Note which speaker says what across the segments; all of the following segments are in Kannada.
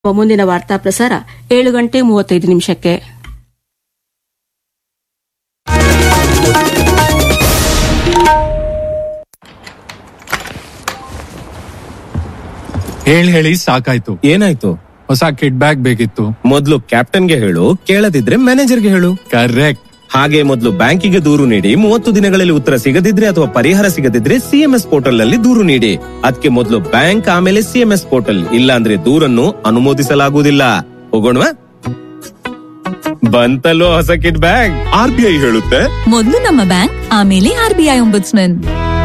Speaker 1: ಮುಂದಿನ ವಾರ್ತಾ ಪ್ರಸಾರ ಏಳು ಗಂಟೆ ಮೂವತ್ತೈದು ನಿಮಿಷಕ್ಕೆ
Speaker 2: ಹೇಳಿ ಹೇಳಿ ಸಾಕಾಯ್ತು
Speaker 3: ಏನಾಯ್ತು
Speaker 2: ಹೊಸ ಕಿಡ್ ಬ್ಯಾಗ್ ಬೇಕಿತ್ತು
Speaker 3: ಮೊದ್ಲು ಕ್ಯಾಪ್ಟನ್ಗೆ ಹೇಳು ಕೇಳದಿದ್ರೆ ಮ್ಯಾನೇಜರ್ಗೆ ಹೇಳು
Speaker 2: ಕರೆಕ್ಟ್
Speaker 3: ಹಾಗೆ ಮೊದಲು ಬ್ಯಾಂಕಿಗೆ ದೂರು ನೀಡಿ ಮೂವತ್ತು ದಿನಗಳಲ್ಲಿ ಉತ್ತರ ಸಿಗದಿದ್ರೆ ಅಥವಾ ಪರಿಹಾರ ಸಿಗದಿದ್ರೆ ಸಿಎಂಎಸ್ ಪೋರ್ಟಲ್ ನಲ್ಲಿ ದೂರು ನೀಡಿ ಅದಕ್ಕೆ ಮೊದಲು ಬ್ಯಾಂಕ್ ಆಮೇಲೆ ಸಿಎಂಎಸ್ ಪೋರ್ಟಲ್ ಇಲ್ಲ ಅಂದ್ರೆ ದೂರನ್ನು ಅನುಮೋದಿಸಲಾಗುವುದಿಲ್ಲ ಹೋಗೋಣವಾ ಬಂತಲ್ಲೋ ಹೊಸ kid bag R B I ಹೇಳುತ್ತೆ
Speaker 4: ಮೊದಲು ನಮ್ಮ ಬ್ಯಾಂಕ್ ಆಮೇಲೆ ಆರ್ಬಿಐ ಒಂಬುಡ್ಸ್ಮನ್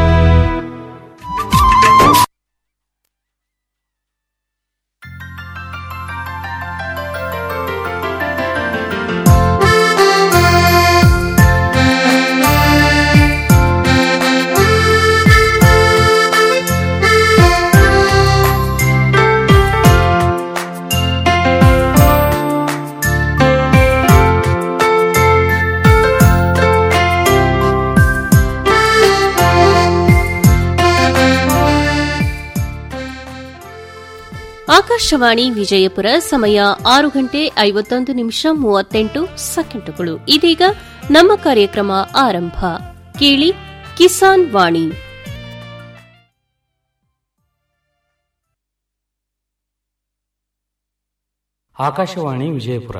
Speaker 5: ಆಕಾಶವಾಣಿ ವಿಜಯಪುರ ಸಮಯ ಆರು ಗಂಟೆ ಐವತ್ತೊಂದು ನಿಮಿಷ ಮೂವತ್ತೆಂಟು ಸೆಕೆಂಡುಗಳು ಇದೀಗ ನಮ್ಮ ಕಾರ್ಯಕ್ರಮ ಆರಂಭ ಕೇಳಿ ಕಿಸಾನ್ ವಾಣಿ
Speaker 6: ಆಕಾಶವಾಣಿ ವಿಜಯಪುರ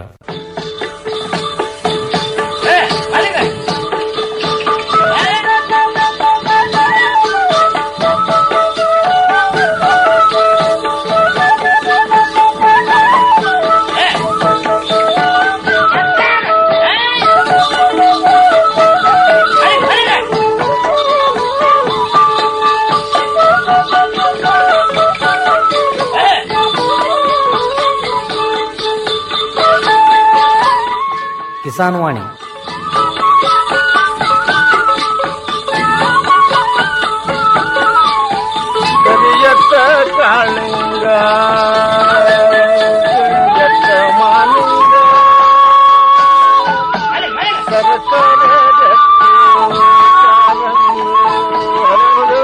Speaker 6: ಕಿಸಾನ್ ವಾಣಿ
Speaker 7: ಕರಿಯತ್ತ ಕಾಳಿಂಗ ಕರಿಯತ್ತ ಮಾಲಿಂಗ ಸರಸರ ರತ್ನ ಕಾಲಂದು ಹರಡು.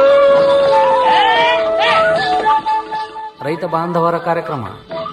Speaker 6: ರೈತ ಬಾಂಧವರ ಕಾರ್ಯಕ್ರಮ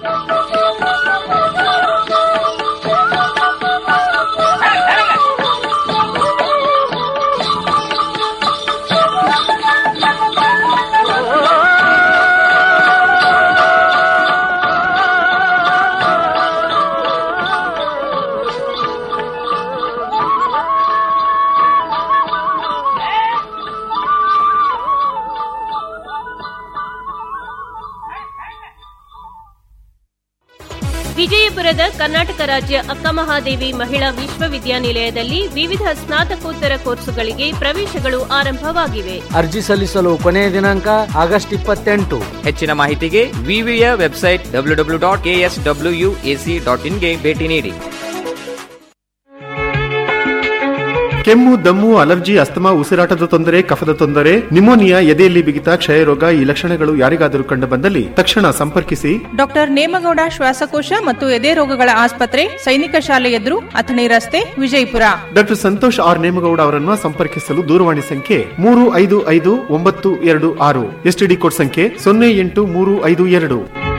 Speaker 5: ವಿಜಯಪುರದ ಕರ್ನಾಟಕ ರಾಜ್ಯ ಅಕ್ಕಮಹಾದೇವಿ ಮಹಿಳಾ ವಿಶ್ವವಿದ್ಯಾನಿಲಯದಲ್ಲಿ ವಿವಿಧ ಸ್ನಾತಕೋತ್ತರ ಕೋರ್ಸುಗಳಿಗೆ ಪ್ರವೇಶಗಳು ಆರಂಭವಾಗಿವೆ
Speaker 6: ಅರ್ಜಿ ಸಲ್ಲಿಸಲು ಕೊನೆಯ ದಿನಾಂಕ ಆಗಸ್ಟ್ ಇಪ್ಪತ್ತೆಂಟು
Speaker 8: ಹೆಚ್ಚಿನ ಮಾಹಿತಿಗೆ ವಿವಿಯ website W W dot KS W AC dot ಇನ್ಗೆ ಭೇಟಿ ನೀಡಿ
Speaker 9: ಕೆಮ್ಮು ದಮ್ಮು ಅಲರ್ಜಿ ಅಸ್ತಮಾ ಉಸಿರಾಟದ ತೊಂದರೆ ಕಫದ ತೊಂದರೆ ನಿಮೋನಿಯಾ ಎದೆಯಲ್ಲಿ ಬಿಗಿತ ಕ್ಷಯರೋಗ ಈ ಲಕ್ಷಣಗಳು ಯಾರಿಗಾದರೂ ಕಂಡು ಬಂದಲ್ಲಿ ತಕ್ಷಣ ಸಂಪರ್ಕಿಸಿ
Speaker 10: ಡಾಕ್ಟರ್ ನೇಮಗೌಡ ಶ್ವಾಸಕೋಶ ಮತ್ತು ಎದೆ ರೋಗಗಳ ಆಸ್ಪತ್ರೆ ಸೈನಿಕ ಶಾಲೆ ಎದುರು ಅಥಣಿ ರಸ್ತೆ ವಿಜಯಪುರ
Speaker 9: ಡಾಕ್ಟರ್ ಸಂತೋಷ್ ಆರ್ ನೇಮಗೌಡ ಅವರನ್ನು ಸಂಪರ್ಕಿಸಲು ದೂರವಾಣಿ ಸಂಖ್ಯೆ ಮೂರು ಐದು ಐದು ಒಂಬತ್ತು ಎರಡು ಆರು ಎಸ್ಟಿಡಿ ಕೋಡ್ ಸಂಖ್ಯೆ ಸೊನ್ನೆ ಎಂಟು ಮೂರು ಐದು ಎರಡು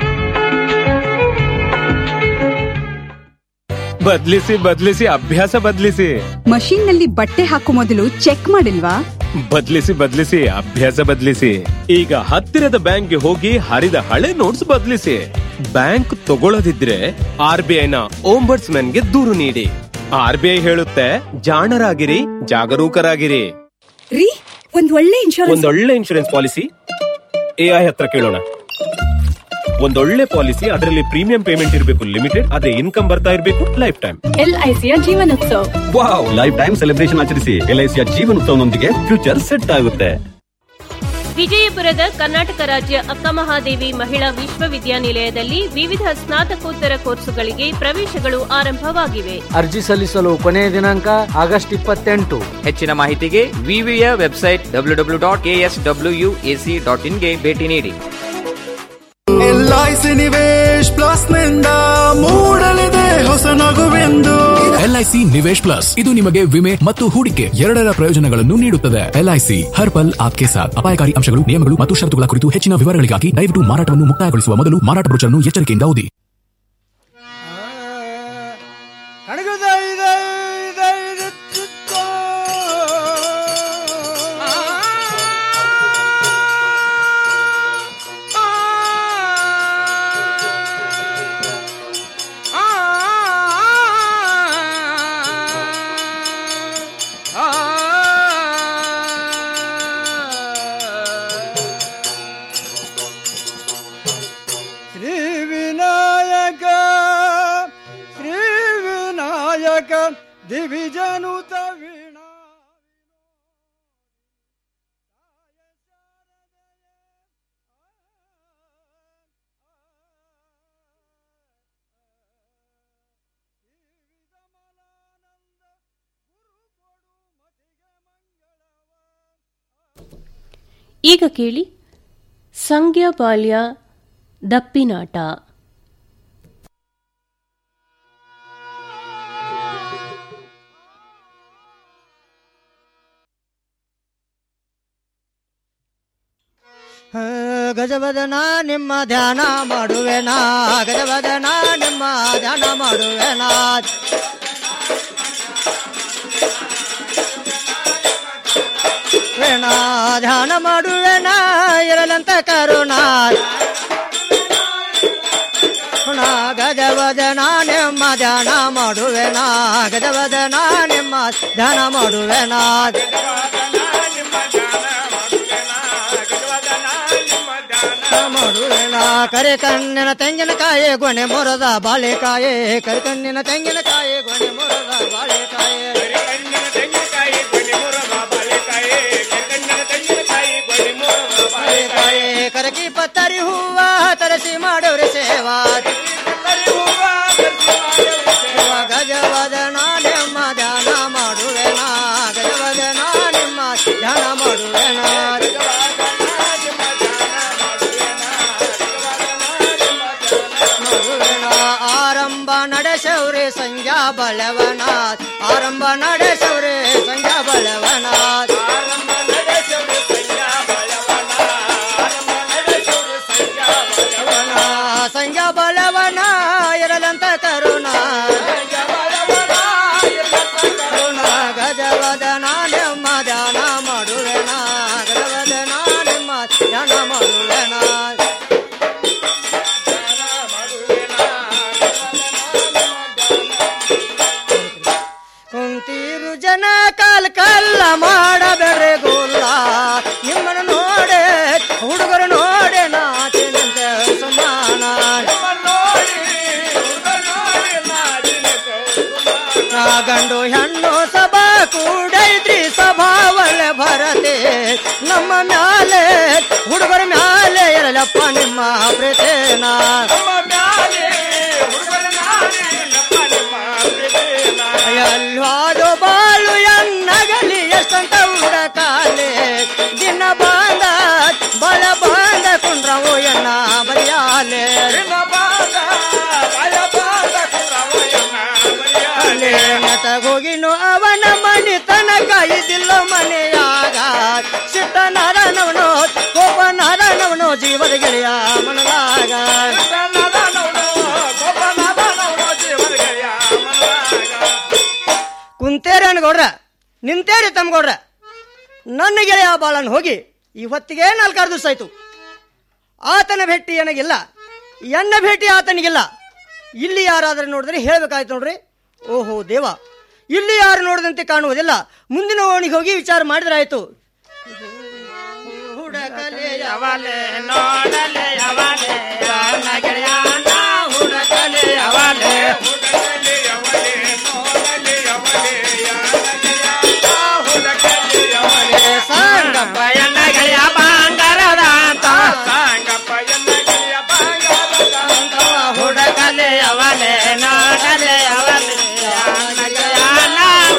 Speaker 3: ಬದ್ಲಿಸಿ ಬದ್ಲಿಸಿ ಅಭ್ಯಾಸ ಬದ್ಲಿಸಿ
Speaker 11: ಮಷೀನ್ ನಲ್ಲಿ ಬಟ್ಟೆ ಹಾಕೋ ಮೊದಲು ಚೆಕ್ ಮಾಡಿಲ್ವಾ
Speaker 3: ಬದ್ಲಿಸಿ ಬದ್ಲಿಸಿ ಅಭ್ಯಾಸ ಬದ್ಲಿಸಿ ಈಗ ಹತ್ತಿರದ ಬ್ಯಾಂಕ್ಗೆ ಹೋಗಿ ಹರಿದ ಹಳೆ ನೋಟ್ಸ್ ಬದ್ಲಿಸಿ ಬ್ಯಾಂಕ್ ತಗೊಳ್ಳದಿದ್ರೆ ಆರ್ ಬಿ ಐನ ಗೆ ದೂರು ನೀಡಿ ಆರ್ ಬಿ ಐ ಹೇಳುತ್ತೆ ಜಾಣರಾಗಿರಿ ಜಾಗರೂಕರಾಗಿರಿ
Speaker 11: ರೀ ಒಂದ್ ಒಳ್ಳೆ ಇನ್ಶೂರೆನ್ಸ್
Speaker 3: ಒಂದೊಳ್ಳೆ ಇನ್ಶೂರೆನ್ಸ್ ಪಾಲಿಸಿ ಎಐ ಹತ್ರ ಕೇಳೋಣ ಒಂದೊಳ್ಳೆ ಪಾಲಿಸಿ ಅದರಲ್ಲಿ ಪ್ರೀಮಿಯಂ ಪೇಮೆಂಟ್ ಇರಬೇಕು ಲಿಮಿಟೆಡ್ ಆದ್ರೆ ಇನ್ಕಮ್ ಬರ್ತಾ ಇರಬೇಕು ಲೈಫ್ ಟೈಮ್
Speaker 11: ಎಲ್ಐಸಿಯ Jeevanotsava
Speaker 12: wow life time celebration ಆಚರಿಸಿ ಎಲ್ಐಸಿಯ ಜೀವನೋತ್ಸವನೊಂದಿಗೆ ಫ್ಯೂಚರ್ ಸೆಟ್ ಆಗುತ್ತೆ
Speaker 5: ವಿಜಯಪುರದ ಕರ್ನಾಟಕ ರಾಜ್ಯ ಅಕ್ಕಮಹಾದೇವಿ ಮಹಿಳಾ ವಿಶ್ವವಿದ್ಯಾನಿಲಯದಲ್ಲಿ ವಿವಿಧ ಸ್ನಾತಕೋತ್ತರ ಕೋರ್ಸುಗಳಿಗೆ ಪ್ರವೇಶಗಳು ಆರಂಭವಾಗಿವೆ
Speaker 6: ಅರ್ಜಿ ಸಲ್ಲಿಸಲು ಕೊನೆಯ ದಿನಾಂಕ ಆಗಸ್ಟ್ ಇಪ್ಪತ್ತೆಂಟು
Speaker 8: ಹೆಚ್ಚಿನ ಮಾಹಿತಿಗೆ ವಿವಿಯ website W W dot KS W AC dot ಇನ್ಗೆ ಭೇಟಿ ನೀಡಿ
Speaker 7: ಎಲ್ಐಸಿ ನಿವೇಶ್ ಪ್ಲಸ್ ನಿಂದ ಮೂಡಲಿದೆ ಹೊಸ ನಗುವೆಂದು
Speaker 13: ಎಲ್ಐಸಿ ನಿವೇಶ್ ಪ್ಲಸ್ ಇದು ನಿಮಗೆ ವಿಮೆ ಮತ್ತು ಹೂಡಿಕೆ ಎರಡರ ಪ್ರಯೋಜನಗಳನ್ನು ನೀಡುತ್ತದೆ ಎಲ್ಐಸಿ ಹರ್ ಪಲ್ ಆಪ್ಕೆ ಸಾಥ್ ಅಪಾಯಕಾರಿ ಅಂಶಗಳು ನಿಯಮಗಳು ಮತ್ತು ಷರತ್ತುಗಳ ಕುರಿತು ಹೆಚ್ಚಿನ ವಿವರಗಳಿಗಾಗಿ ದಯವಿಟ್ಟು ಮಾರಾಟವನ್ನು ಮುಕ್ತಾಯಗೊಳಿಸುವ ಮೊದಲು ಮಾರಾಟ ಬ್ರೋಚರ್ನ್ನು ಎಚ್ಚರಿಕೆಯಿಂದ ಓದಿ
Speaker 14: ನಾಯಕ ದಿವಿಜನುತ ವೀಣ
Speaker 5: ಈಗ ಕೇಳಿ ಸಂಜ್ಞಾ ಬಾಲ್ಯ ದಪ್ಪಿನಾಟ
Speaker 15: ಗಜವದನ ನಿಮ್ಮ ಧ್ಯಾನ ಮಾಡುವೆನಾ ಗಜವದನ ನಿಮ್ಮ ಧ್ಯಾನ ಮಾಡುವೆನಾ ವೇಣ ಧ್ಯಾನ ಮಾಡುವೆನ ಇರಲಂತ ಕರುಣ ಗುಣ ಗಜವದನ ನಿಮ್ಮ ಧ್ಯಾನ ಮಾಡುವೆನ ಗಜವದನ ನಿಮ್ಮ ಧ್ಯಾನ ಮಾಡುವೆನ ಮಾಡುವೆನ ಕರೆ ಕಣ್ಣಿನ ತೆಂಗಿನಕಾಯಿ ಗೊನೆ ಮೊರದ ಬಾಳೆಕಾಯಿ ಕರೆ ಕಣ್ಣಿನ ತೆಂಗಿನಕಾಯಿ ಗೊನೆ ಮೊರದ ಬಾಳೆಕಾಯಿ ಬಾಳೆಕಾಯಿ ಕರಕಿ ಪತ್ತರಿ ಹೂವ ತರಸಿ ಮಾಡವ್ರೆ ಸೇವಾ ಗಜವದನ ನಿಮ್ಮ ಧ್ಯಾನ ಮಾಡುವೆನ ಗಜವದನ ನಿಮ್ಮ ಧ್ಯಾನ ಮಾಡುವೆನ ಮಾಡುವೆನ ಆರಂಭ ನಡೆಸವ್ರೆ ಸಂಜ್ಞಾ ಬಲವನಾಥ್ ಆರಂಭ ನಡೆಸವ್ರೆ ಸಂಜ್ಞಾ ಬಲವನಾಥ್ ಸಂಜ್ಞಾ ಬಲವನ ಇರಲಂತ ಕರುಣ ಕರುಣ ಗಜವದನ ನಿಮ್ಮ ಧ್ಯಾನ ಮಾಡುವೆನ ಗಜವದನ ನಿಮ್ಮ ಧ್ಯಾನ ಮಾಡುವೆನ ಕುಂತೀರು ಜನ ಕಾಲ್ ಕಲ್ಲ ಮಾಡಬೇಡ್ರೆ ಗೋಲ್ಲ ನಿಮ್ಮನ್ನು ನೋಡೆ ಹುಡುಗರು ನೋಡೆ ನಾಚಿನಂತೆ ಸಮಾನ ನಾ ಗಂಡು ಹೆಣ್ಣು ಸಭಾ ಕೂಡೈತ್ರಿ ಸಭಾ ಒಳ್ಳೆ ಭರತೆ ನಮ್ಮ ಮ್ಯಾಲೆ ಹುಡುಗರ ಮ್ಯಾಲೆ ಇರಲಪ್ಪ ನಿಮ್ಮ ಪ್ರೀತೇನ ಎಲ್ಲಾದು ಬಾಳು ಎನ್ನಗಲಿ ಎಷ್ಟಂತ ಹುಡಕಾಲೆ ದಿನ ಬಾಂದ ಬಳ ಬಾಂದ ಕುಂಡ್ರವು ಎನ್ನ ಬರಿಯಾಲೆ ಹೋಗಿನು ಅವನ ಮನೆ ತನಕ ಇದಿಲ್ಲ ಮನೆಯಾಗ ಸಿಟ್ಟ ನಾರಾಯಣವನು ಕೋಪ ನಾರಾಯಣವನು ಜೀವದ ಗೆಳೆಯ ಮನದಾಗ ಕುಂತೇರಿ ಅನ್ಗೌಡ್ರ ನಿಂತೇರಿ ತಮ್ಗೌಡ್ರ ನನ್ನ ಗೆಳೆಯ ಬಾಳನ್ ಹೋಗಿ ಇವತ್ತಿಗೆ ನಾಲ್ಕಾರು ದಿವಸ ಆಯ್ತು ಆತನ ಭೇಟಿ ನನಗಿಲ್ಲ ಎನ್ನ ಭೇಟಿ ಆತನಿಗಿಲ್ಲ ಇಲ್ಲಿ ಯಾರಾದರೂ ನೋಡಿದ್ರೆ ಹೇಳ್ಬೇಕಾಯ್ತು ನೋಡ್ರಿ ಓಹೋ ದೇವ ಇಲ್ಲಿ ಯಾರು ನೋಡದಂತೆ ಕಾಣುವುದಿಲ್ಲ ಮುಂದಿನ ಓಣಿಗೆ ಹೋಗಿ ವಿಚಾರ ಮಾಡಿದ್ರೆ ಆಯ್ತು ಹುಡಕಲೆ ಯವಲೆ ನೋಡಲೆ ಯವಲೆ ನನ್ನ ಗೆಳೆಯನ ಹುಡಕಲೆ ಯವಲೆ ಸಂಗಪ್ಪ ಎನ್ನ ಗೆಳೆಯ ಬಂಗಾರದ ಅಂತ ಹುಡಕಲೆ ಯವಲೆ ನೋಡಲೆ ಯವಲೆ ನನ್ನ ಗೆಳೆಯನ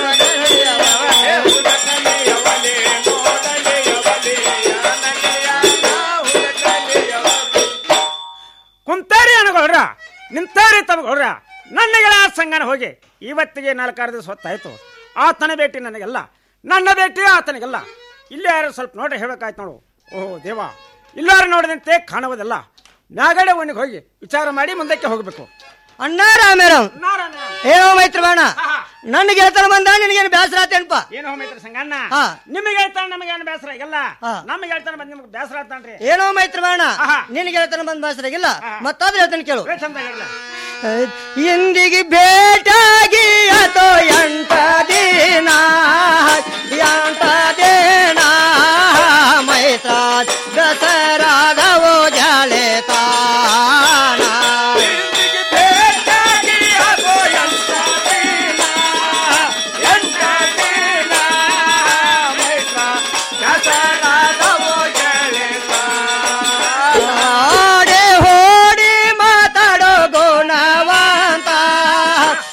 Speaker 16: ಕುಂತಾರಿ ಅನ್ಗೌಡ್ರ ನಿಂತಾರಿ ತಮಗೌಡ್ರ ನನ್ನ ಗೆಳೆಯ ಸಂಗನ ಹೋಗಿ ಇವತ್ತಿಗೆ ನಾಲ್ಕಾರು ದಿವಸ ಹೊತ್ತಾಯ್ತು ಆತನ ಭೇಟಿ ನನಗೆಲ್ಲ ನನ್ನ ಭೇಟಿ ಆತನಿಗೆಲ್ಲ ಇಲ್ಲಿ ಯಾರು ಸ್ವಲ್ಪ ನೋಡಿ ಹೇಳ್ಬೇಕಾಯ್ತು ನೋಡು ಓಹೋ ದೇವ ಇಲ್ಲಾರು ನೋಡಿದಂತೆ ಕಾಣುವುದಿಲ್ಲ ಮ್ಯಾಗಡೆ ಒಣ್ಣಿಗೆ ಹೋಗಿ ವಿಚಾರ ಮಾಡಿ ಮುಂದಕ್ಕೆ ಹೋಗಬೇಕು
Speaker 15: ಅಣ್ಣ ರಾಮೇರಾವ್ ಏನೋ ಮೈತ್ರ ಬಾಣ ನನ್ನ ಗೆಳತನ ಬಂದ ನಿನಗೇನು ಬೇಸರ ಆತೇನಪ್ಪ
Speaker 16: ಏನು ಹೋಮೈತ್ರ ಸಂಗಣ್ಣ
Speaker 15: ಹಾ.
Speaker 16: ನಿಮಗೆ ಹೇಳ್ತಾನೆ ನಮಗೆ ಏನು ಬೇಸರ ಇಲ್ಲ ನಮಗೆ ಹೇಳ್ತಾನೆ ಬಂದು ನಿಮ್ಗೆ ಬೇಸರ ಆತಾನ್ರಿ
Speaker 15: ಏನೋ ಮೈತ್ರ ಬಾಣ ನಿನ್ನ ಗೆಳತನ ಬಂದ ಬೇಸರ ಆಗಿಲ್ಲ ಮತ್ತಾದ್ರೂ ಹೇಳ್ತಾನೆ ಕೇಳು
Speaker 16: ಚಂದ ಹೇಳ
Speaker 15: ಇಂದಿಗೆ ಭೇಟಾಗಿ ಅಥೋ ಎಂಟ ದಿನ ಎಂಟ ದಿನ ಮೈತ್ರ ದಸರಾದವೋ ಜಾಳೆ ತಾನ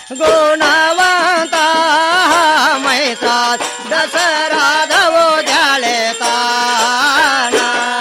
Speaker 15: ಗುಣವಂತ ಮೈತ್ರ ದಸರಾದವೋ ಜಾಳೆ ತಾನ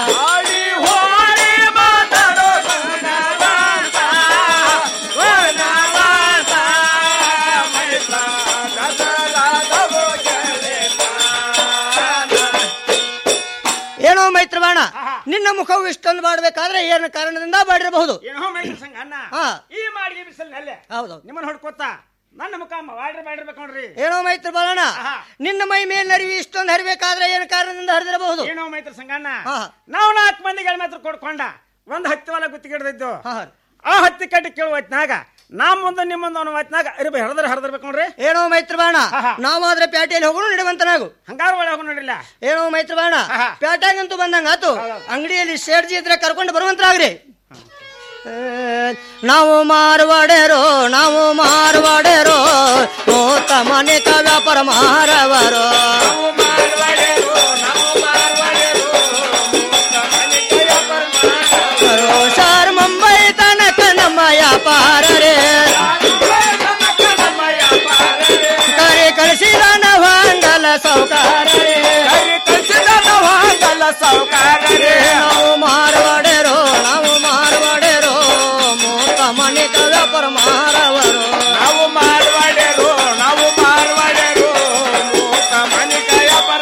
Speaker 15: ಏನೋ ಮೈತ್ರವಾಣ ನಿನ್ನ ಮುಖವು ಇಷ್ಟೊಂದು ಮಾಡಬೇಕಾದ್ರೆ ಏನು ಕಾರಣದಿಂದ ಮಾಡಿರಬಹುದು
Speaker 16: ಏನೋ ಮೈತ್ರಿ ಸಂಘ ಅಣ್ಣ
Speaker 15: ಹಾ.
Speaker 16: ಈ ಮಾಡಿಗೆ ಬಿಸಿಲಿನಲ್ಲೇ
Speaker 15: ಹೌದು
Speaker 16: ನಿಮ್ಮನ್ನ ಹೊಡ್ಕೋತ ನನ್ನ ಮುಖ ಮಾಡ್ರಿ ಮಾಡಿರ್ಬೇಕು ನೋಡ್ರಿ
Speaker 15: ಏನೋ ಮೈತ್ರ ಬಾಳಣ್ಣ ನಿನ್ನ ಮೈ ಮೇಲೆ ಹರಿವಿ ಇಷ್ಟೊಂದು ಹರಿಬೇಕಾದ್ರೆ ಏನು ಕಾರಣದಿಂದ ಹರಿದಿರಬಹುದು
Speaker 16: ಏನೋ ಮೈತ್ರಿ ಸಂಗಣ್ಣ
Speaker 15: ಹಾ.
Speaker 16: ನಾವು ನಾಲ್ಕು ಮಂದಿಗೆ ಮಾತ್ರ ಕೊಡ್ಕೊಂಡ ಒಂದ್ ಹತ್ತಿ ಹೊಲ ಗುತ್ತಿಗೆ ಹಿಡ್ದಿದ್ದು ಆ ಹತ್ತಿ ಕಟ್ಟಿ ಕೇಳುವ ಹೊತ್ನಾಗ ನಾ ಮುಂದೆ ನಿಮ್ಮ ಮುಂದೆ ಅವನ ಹೊತ್ನಾಗ ಅರಿಬಿ ಹರಿದ್ರ ಹರಿದಿರ್ಬೇಕು ನೋಡ್ರಿ
Speaker 15: ಏನೋ ಮೈತ್ರಬಾಣ ನಾವಾದ್ರೆ ಪ್ಯಾಟೆಯಲ್ಲಿ ಹೋಗೋಣ ನಡೆಯುವಂತನಾಗು
Speaker 16: ಹಂಗಾರ ಒಳಗೆ ಹೋಗಿ ನೋಡ್ರಿಲ್ಲ
Speaker 15: ಏನೋ ಮೈತ್ರಬಾಣ ಪ್ಯಾಟ್ಯಾಗಂತೂ ಬಂದಂಗ ಆತು ಅಂಗಡಿಯಲ್ಲಿ ಶೇರ್ಜಿ ಇದ್ರೆ ಕರ್ಕೊಂಡು ಬರುವಂತರಾಗ್ರಿ ಆ, ನಾವು ಮಾರವಾಡೆರೋ ನಾವು ಮಾರವಾಡೆರೋ ಮೂತ ಮನೆಕ ವ್ಯಾಪಾರ ಮಾರವರು ಸರ್ ಮುಂಬೈ ತನಕ ನಮ್ಮ ವ್ಯಾಪಾರ ರೇ ಕರೆ ಕಳಿಸಿದ ನವಾಂಗಲ ಸೌಕಾರ ನಾವು ಮಾರವಾಡೆರೋ ನಾವು ಮಾರವಾಡೆರೋ ಮೂತ ಮನೆಕ ವ್ಯಾಪಾರ ಮಾರವರು
Speaker 16: ನಾವು ಮಾರವಾಡೆರು ನಾವು ಮಾರವಾಡೆರು ಮೂಕ ಮನಿಕ ವ್ಯಾಪಾರ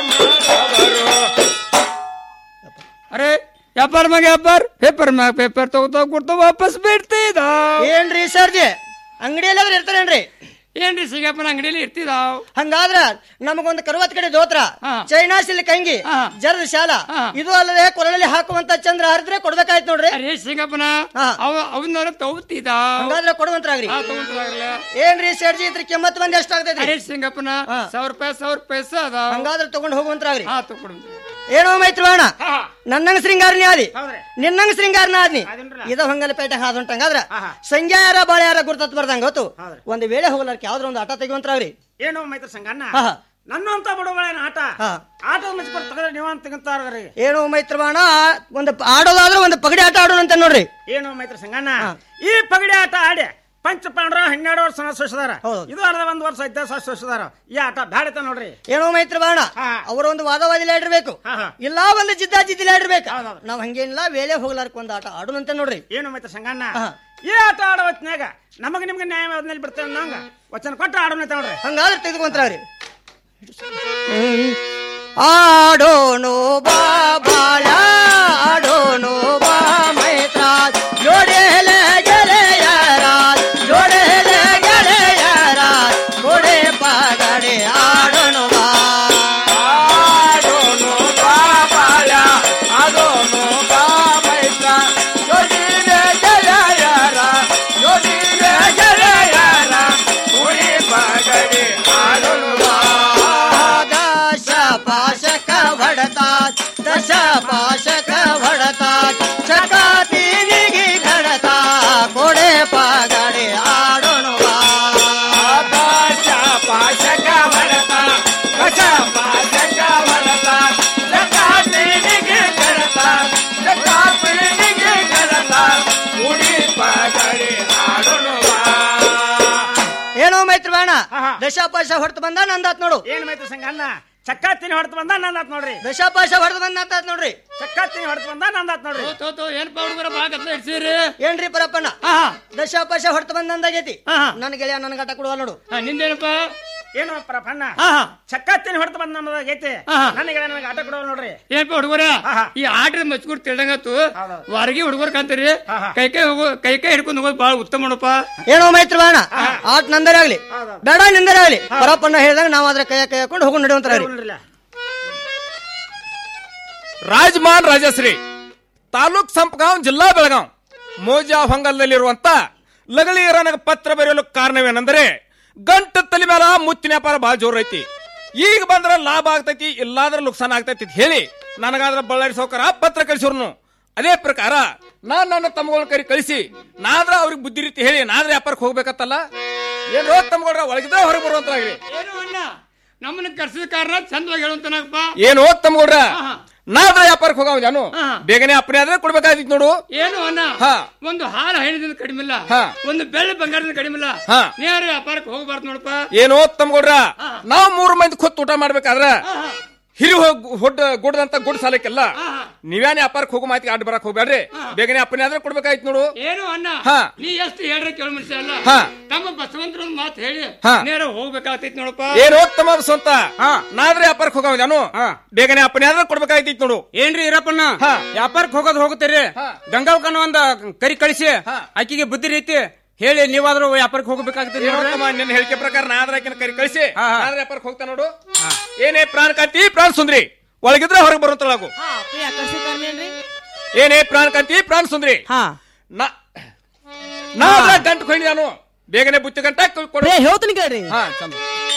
Speaker 14: ಅರೆ ವ್ಯಾಪಾರ ಮ್ಯಾಗ ವ್ಯಾಪಾರ ಪೇಪರ್ ಮ್ಯಾಗ ಪೇಪರ್ ತಗೋತಾ ಕೊಡ್ತಾ ವಾಪಸ್ ಬಿಡ್ತಿದ
Speaker 15: ಏನ್ರಿ ಸರ್ಜಿ ಅಂಗಡಿಯಲ್ಲಿ ಇರ್ತಾರೇನ್ರಿ
Speaker 14: ಏನ್ರಿ ಸಿಗಪ್ಪನ ಅಂಗಡಿಯಲ್ಲಿ ಇರ್ತಿದಾವ್
Speaker 15: ಹಂಗಾದ್ರ ನಮಗೊಂದು ಕರುವತ್ ಕಡೆ ದೋತ್ರ ಚೈನಾ ಸಿಲ್ಕ್ ಅಂಗಿ ಜರದ ಶಾಲ ಇದು ಅಲ್ಲದೆ ಕೊರಳಲ್ಲಿ ಹಾಕುವಂತ ಚಂದ್ರ ಹರಿದ್ರೆ ಕೊಡ್ಬೇಕಾಯ್ತು ನೋಡ್ರಿ
Speaker 14: ಅರೇ ಸಿಗಪ್ಪನ ಅವ ಅವನವ್ರ ತಗೋತಿದ
Speaker 15: ಹಂಗಾದ್ರೆ ಕೊಡುವಂತ್ರಾಗ್ರಿ ಏನ್ರಿ ಸರ್ಜಿ ಇದ್ರ ಕೆಮ್ಮತ್ ಬಂದ್ ಎಷ್ಟಾಗ್ತೈತ್ರಿ
Speaker 14: ಅರೇ ಸಿಂಗಪ್ಪನ ಸಾವಿರ ರೂಪಾಯಿ ಸಾವಿರ ರೂಪಾಯಿ ಅದ
Speaker 15: ಹಂಗಾದ್ರೆ ತಗೊಂಡ್ ಹೋಗುವಂತ್ರಾಗ್ರಿ
Speaker 14: ಹಾ ತಗೊಂಡು
Speaker 15: ಏನೋ ಮೈತ್ರವಾಣ ನನ್ನಂಗ ಶೃಂಗಾರನೇ ಆದಿ ನಿನ್ನಂಗ ಶೃಂಗಾರನ ಆದ್ನಿ ಇದ ಹೊಂಗಲ ಪೇಟೆ ಹಾದುಂಟಂಗಾದ್ರ ಸಂಜೆ ಯಾರ ಬಾಳೆ ಯಾರ ಗುರ್ತತ್ ಬರ್ದಂಗ ಗೊತ್ತು ಒಂದ್ ವೇಳೆ ಹೋಗ್ಲಾರ್ಕ ಯಾವ್ದ್ರ ಒಂದು ಆಟ ತೆಗುವಂತ್ರಾಗ್ರಿ
Speaker 16: ಏನು ಮೈತ್ರಿ ಸಂಗಣ್ಣ
Speaker 15: ಹಾ.
Speaker 16: ನನ್ನ ಅಂತ ಬಡವಳೇನ ಆಟ ಆಟ ಮುಚ್ಚಿಕೊಂಡು ತಗದ್ರೆ ನೀವು ಅಂತ ತೆಗಂತಾರ್ರಿ
Speaker 15: ಏನೋ ಮೈತ್ರವಾಣ ಒಂದು ಪ- ಆಡೋದಾದ್ರೆ ಒಂದು ಪಗಡಿ ಆಟ ಆಡೋಣ ಅಂತ ನೋಡ್ರಿ
Speaker 16: ಏನು ಮೈತ್ರಿ ಸಂಗಣ್ಣ ಈ ಪಗಡಿ ಆಟ ಆಡಿ ಪಂಚ ಪಾಂಡ್ರ ಹನ್ನೆರಡು ವರ್ಷ ಸೋಸಿದಾರ ಇದು ಅರ್ಧ ಒಂದ್ ವರ್ಷ ಐದ ಸೋಸಿದಾರ ಈ ಆಟ ಬ್ಯಾಡತ ನೋಡ್ರಿ
Speaker 15: ಏನೋ ಮೈತ್ರವಾಣ ಅವರ ಒಂದು ವಾದವಾದಿಲ ಇಡಬೇಕು ಇಲ್ಲ ಒಂದು ಜಿದ್ದ ಜಿದ್ದಿಲ ಇಡಬೇಕು ನಾವ್ ಹಂಗೇನಿಲ್ಲ ವೇಳೆ ಹೋಗ್ಲಾರ್ಕ ಒಂದು ಆಟ ಆಡೋಣಂತ ನೋಡ್ರಿ
Speaker 16: ಏನು ಮೈತ್ರಿ ಸಂಗಣ್ಣ ಈ ಆಟ ಆಡೋ ಹೊತ್ನ್ಯಾಗ ನಮಗ ನಿಮ್ಗೆ ನ್ಯಾಯ ಅದ್ನಲ್ಲಿ ಬಿಡ್ತೇವೆ ನಂಗ ವಚನ ಕೊಟ್ಟು ಆಡೋಣ ಅಂತ ನೋಡ್ರಿ
Speaker 15: ಹಂಗಾದ್ರೆ ತೆಗೆದುಕೊಂತ್ರಾಗ್ರಿ ಆಡೋನು ಬಾ ಬಾಳ ಆಡೋನು ಬಾ ಮೈತ್ರ ಜೋಡೆಲ ಗೆಳೆಯರ ಜೋಡೆಲ ಗೆಳೆಯರ ಕೊಡೆ ಪಾಗಡೆ ಆಡೋನು ಬಾ
Speaker 16: ಆಡೋನು ಬಾ ಬಾಳ ಆಡೋನು ಬಾ ಮೈತ್ರ ಜೋಡಿಲೆ ಗೆಳೆಯರ ಜೋಡಿಲೆ ಗೆಳೆಯರ ಕುಡಿ ಬಾಗಡೆ ಆಡೋನು ಬಾ
Speaker 15: ದಶ ಪಾಶಕ ಹೊಡತಾತ್ ದಶ ಪಾಶಕ ಹೊಡತಾತ್ ಚಕಾತಿನಿಗೆ ಕಡತ ಕೊಡೆ ಪಾಗಡೆ ಆಡೋಣ
Speaker 16: ಆಕಾಶ ಪಾಶಕ ಹೊಡೆತ ಕಶ ಪಾಶಕ ಹೊಡೆತ ಜಗಾತಿನಿಗೆ ಕಡತ ಜಗಾತಿನಿಗೆ ಕಡತ ಕುಡಿ ಬಾಗಡೆ ಆಡೋನು ಬಾ
Speaker 15: ಏನೋ ಮೈತ್ರ ಬೇಡ ದಶಾಪಾಶ ಹೊರತು ಬಂದ ನಂದಾತ್ ನೋಡು
Speaker 16: ಏನ್ ಮೈತ್ರಿ ಸಂಗಣ್ಣ ಚಕ್ಕಾತಿನಿ ಹೊಡೆದು ಬಂದ ನಂದಾತ್ ನೋಡ್ರಿ
Speaker 15: ದಶಾಪಾಶ ಹೊರತು ಬಂದ ನಂದಾತ್ ನೋಡ್ರಿ
Speaker 16: ಚಕ್ಕಾತಿನಿ ಹೊಡೆದು ಬಂದ ನಂದಾತ್ ನೋಡ್ರಿ
Speaker 14: ಏನಪ್ಪ ಹುಡುಗರ ಬಾ ಗದ್ಲ ಇಡ್ಸಿರಿ
Speaker 15: ಏನ್ರಿ ಪರಪ್ಪಣ್ಣ ದಶಾಪಾಶ ಹೊರತು ಬಂದ ನಂದಾಗೈತಿ ನನ್ನ ಗೆಳೆಯ ನನಗೆ ಆಟ ಕೊಡುವ ನೋಡು
Speaker 14: ನಿಂದೇನಪ್ಪ
Speaker 16: ಏನು ಪ್ರಪನ್ನ ಚಕ್ಕಾತಿನಿ ಹೊಡೆದು ಬಂದ ನನ್ನದಾಗೈತಿ ನನಗೆ ನನಗೆ ಆಟ ಕೊಡೋಲ್ಲ ನೋಡ್ರಿ
Speaker 14: ಏನಪ್ಪ ಹುಡುಗರ ಈ ಆಟದ ಮಚ್ಕೂರ್ ತಿಳ್ದಂಗತ್ತು ವಾರಗಿ ಹುಡುಗರ್ ಕಾಂತೀರಿ ಕೈ ಕೈ ಹೋಗೋ ಕೈ ಕೈ ಹಿಡ್ಕೊಂಡು ಹೋಗೋದು ಬಾಳ ಉತ್ತಮ ನೋಡಪ್ಪ
Speaker 15: ಏನೋ ಮೈತ್ರ ಬೇಡ ಆಟ ನಂದರೆ ಆಗ್ಲಿ ಬೇಡ ನಿಂದರೆ ಆಗ್ಲಿ ಪರಪ್ಪಣ್ಣ ಹೇಳಿದಾಗ ನಾವ್ ಅದ್ರ ಕೈ ಕೈ ಹಾಕೊಂಡು ಹೋಗಿ ನಡೆಯುವಂತಾರ
Speaker 17: ರಾಜಮಾನ್ ರಾಜಶ್ರೀ ತಾಲೂಕ್ ಸಂಪಗಾಂವ್ ಜಿಲ್ಲಾ ಬೆಳಗಾವ್ ಮೋಜಾ ಹೊಂಗಲ್ದಲ್ಲಿರುವಂತ ಲಗಳಿಯರನಗ ಪತ್ರ ಬರೆಯಲು ಕಾರಣವೇನೆಂದರೆ ಗಂಟ ತಲೆ ಮೇಲ ಮುತ್ತಿನ ವ್ಯಾಪಾರ ಬಹಳ ಜೋರ್ ಐತಿ ಈಗ ಬಂದ್ರ ಲಾಭ ಆಗ್ತೈತಿ ಇಲ್ಲಾದ್ರ ನುಕ್ಸಾನ ಆಗ್ತೈತಿ ಅಂತ ಹೇಳಿ ನನಗಾದ್ರ ಬಳ್ಳಾರಿ ಸೌಕರ ಪತ್ರ ಕಳಿಸಿರ್ನು ಅದೇ ಪ್ರಕಾರ ನಾನ್ ನನ್ನ ತಮ್ಮಗಳನ್ನ ಕರಿ ಕಳಿಸಿ ನಾದ್ರ ಅವ್ರಿಗೆ ಬುದ್ಧಿ ರೀತಿ ಹೇಳಿ ನಾದ್ರ ವ್ಯಾಪಾರಕ್ಕೆ ಹೋಗ್ಬೇಕತ್ತಲ್ಲ ಏನ್ ರೋಗ ತಮ್ಮಗಳ ಒಳಗಿದ್ರೆ ಹೊರಗೆ ಬರುವಂತಾಗ್ಲಿ
Speaker 14: ಏನು ಅಣ್ಣ ನಮ್ಮನ್ನ ಕರ್ಸಿದ ಕಾರಣ ಚಂದವಾಗಿ ಹೇಳುವಂತನಪ್ಪ
Speaker 17: ಏನು ತಮ್ಮಗೌಡ್ರ ನಾದ್ರ ವ್ಯಾಪಾರಕ್ಕೆ ಹೋಗವ ಜಾನು ಬೇಗನೆ ಅಪ್ಪನೇ ಆದ್ರೆ ಕೊಡ್ಬೇಕಾಗಿತ್ತು ನೋಡು
Speaker 14: ಏನು ಅನ್ನ
Speaker 17: ಹಾ.
Speaker 14: ಒಂದು ಹಾಲು ಹೈನದಿಂದ ಕಡಿಮೆ ಇಲ್ಲ
Speaker 17: ಹಾ.
Speaker 14: ಒಂದು ಬೆಳ್ಳಿ ಬಂಗಾರದಿಂದ ಕಡಿಮೆ ಇಲ್ಲ
Speaker 17: ಹಾ.
Speaker 14: ನೇರ ವ್ಯಾಪಾರಕ್ಕೆ ಹೋಗಬಾರ್ದು ನೋಡಪ್ಪ
Speaker 17: ಏನೋ ತಮ್ಗೌಡ್ರ ನಾವ್ ಮೂರು ಮಂದಿ ಕೊತ್ತು ಊಟ ಮಾಡ್ಬೇಕಾದ್ರ ಹಿರಿ ಹೋಗ್ ಹೊಡ್ ಗುಡ್ದಂತ ಗುಡ್ ಸಾಲಕ್ಕೆಲ್ಲ ನೀವ್ಯಾನೇ ವ್ಯಾಪಾರಕ್ಕೆ ಹೋಗೋ ಮಾತಿಗೆ ಅಡ್ಡ ಬರಕ್ ಹೋಗ್ಬೇಡ್ರಿ ಬೇಗನೆ ಅಪ್ಪನೇ ಆದ್ರೆ ಕೊಡ್ಬೇಕಾಯ್ತು ನೋಡು
Speaker 14: ಏನು ಅನ್ನ
Speaker 17: ಹಾ.
Speaker 14: ನೀ ಎಷ್ಟು ಹೇಳ್ರೆ ಕೇಳ ಮನುಷ್ಯ ಅಲ್ಲ
Speaker 17: ಹಾ.
Speaker 14: ತಮ್ಮ ಬಸವಂತರ ಒಂದು ಮಾತು ಹೇಳಿ
Speaker 17: ಹಾ.
Speaker 14: ನೇರ ಹೋಗ್ಬೇಕಾಗ್ತೈತಿ ನೋಡಪ್ಪ
Speaker 17: ಏನೋ ತಮ್ಮ ಸ್ವಂತ ನಾದ್ರೆ ವ್ಯಾಪಾರಕ್ಕೆ ಹೋಗವ ಜಾನು ಬೇಗನೆ ಅಪ್ಪನೇ ಆದ್ರೆ ಕೊಡ್ಬೇಕಾಯ್ತಿತ್ತು ನೋಡು
Speaker 18: ಏನ್ರಿ ಇರಪ್ಪಣ್ಣ ವ್ಯಾಪಾರಕ್ಕೆ ಹೋಗೋದು ಹೋಗುತ್ತೀರಿ ಗಂಗಾವಕನ ಒಂದ ಕರಿ ಕಳಿಸಿ ಆಕಿಗೆ ಬುದ್ಧಿ ರೀತಿ ಹೇಳಿ ನೀವಾದ್ರೂ ವ್ಯಾಪಾರಕ್ಕೆ ಹೋಗ್ಬೇಕಾಗ್ತದೆ
Speaker 17: ಏನೋ ತಮ್ಮ ನಿನ್ನ ಹೇಳಿಕೆ ಪ್ರಕಾರ ನಾದ್ರ ಆಕಿನ ಕರಿ ಕಳಿಸಿ ನಾದ್ರ ವ್ಯಾಪಾರಕ್ಕೆ ಹೋಗ್ತಾ ನೋಡು ಏನೇ ಪ್ರಾಣ ಕಾಂತಿ ಪ್ರಾಣ ಸುಂದ್ರಿ ಒಳಗಿದ್ರೆ ಹೊರಗೆ ಬರುತ್ತಳಾಗು ಏನೇ ಪ್ರಾಣ ಕಾಂತಿ ಪ್ರಾಣ ಸುಂದ್ರಿ ನಾ ನಾದ್ರ ಗಂಟು ಕೊಂಡಿ ನಾನು ಬೇಗನೆ ಬುತ್ತಿ ಗಂಟ ಕೊಡು
Speaker 15: ಹೇಳ್ತೀನಿ ಕೇಳ್ರಿ
Speaker 17: ಹಾ ಚಂದ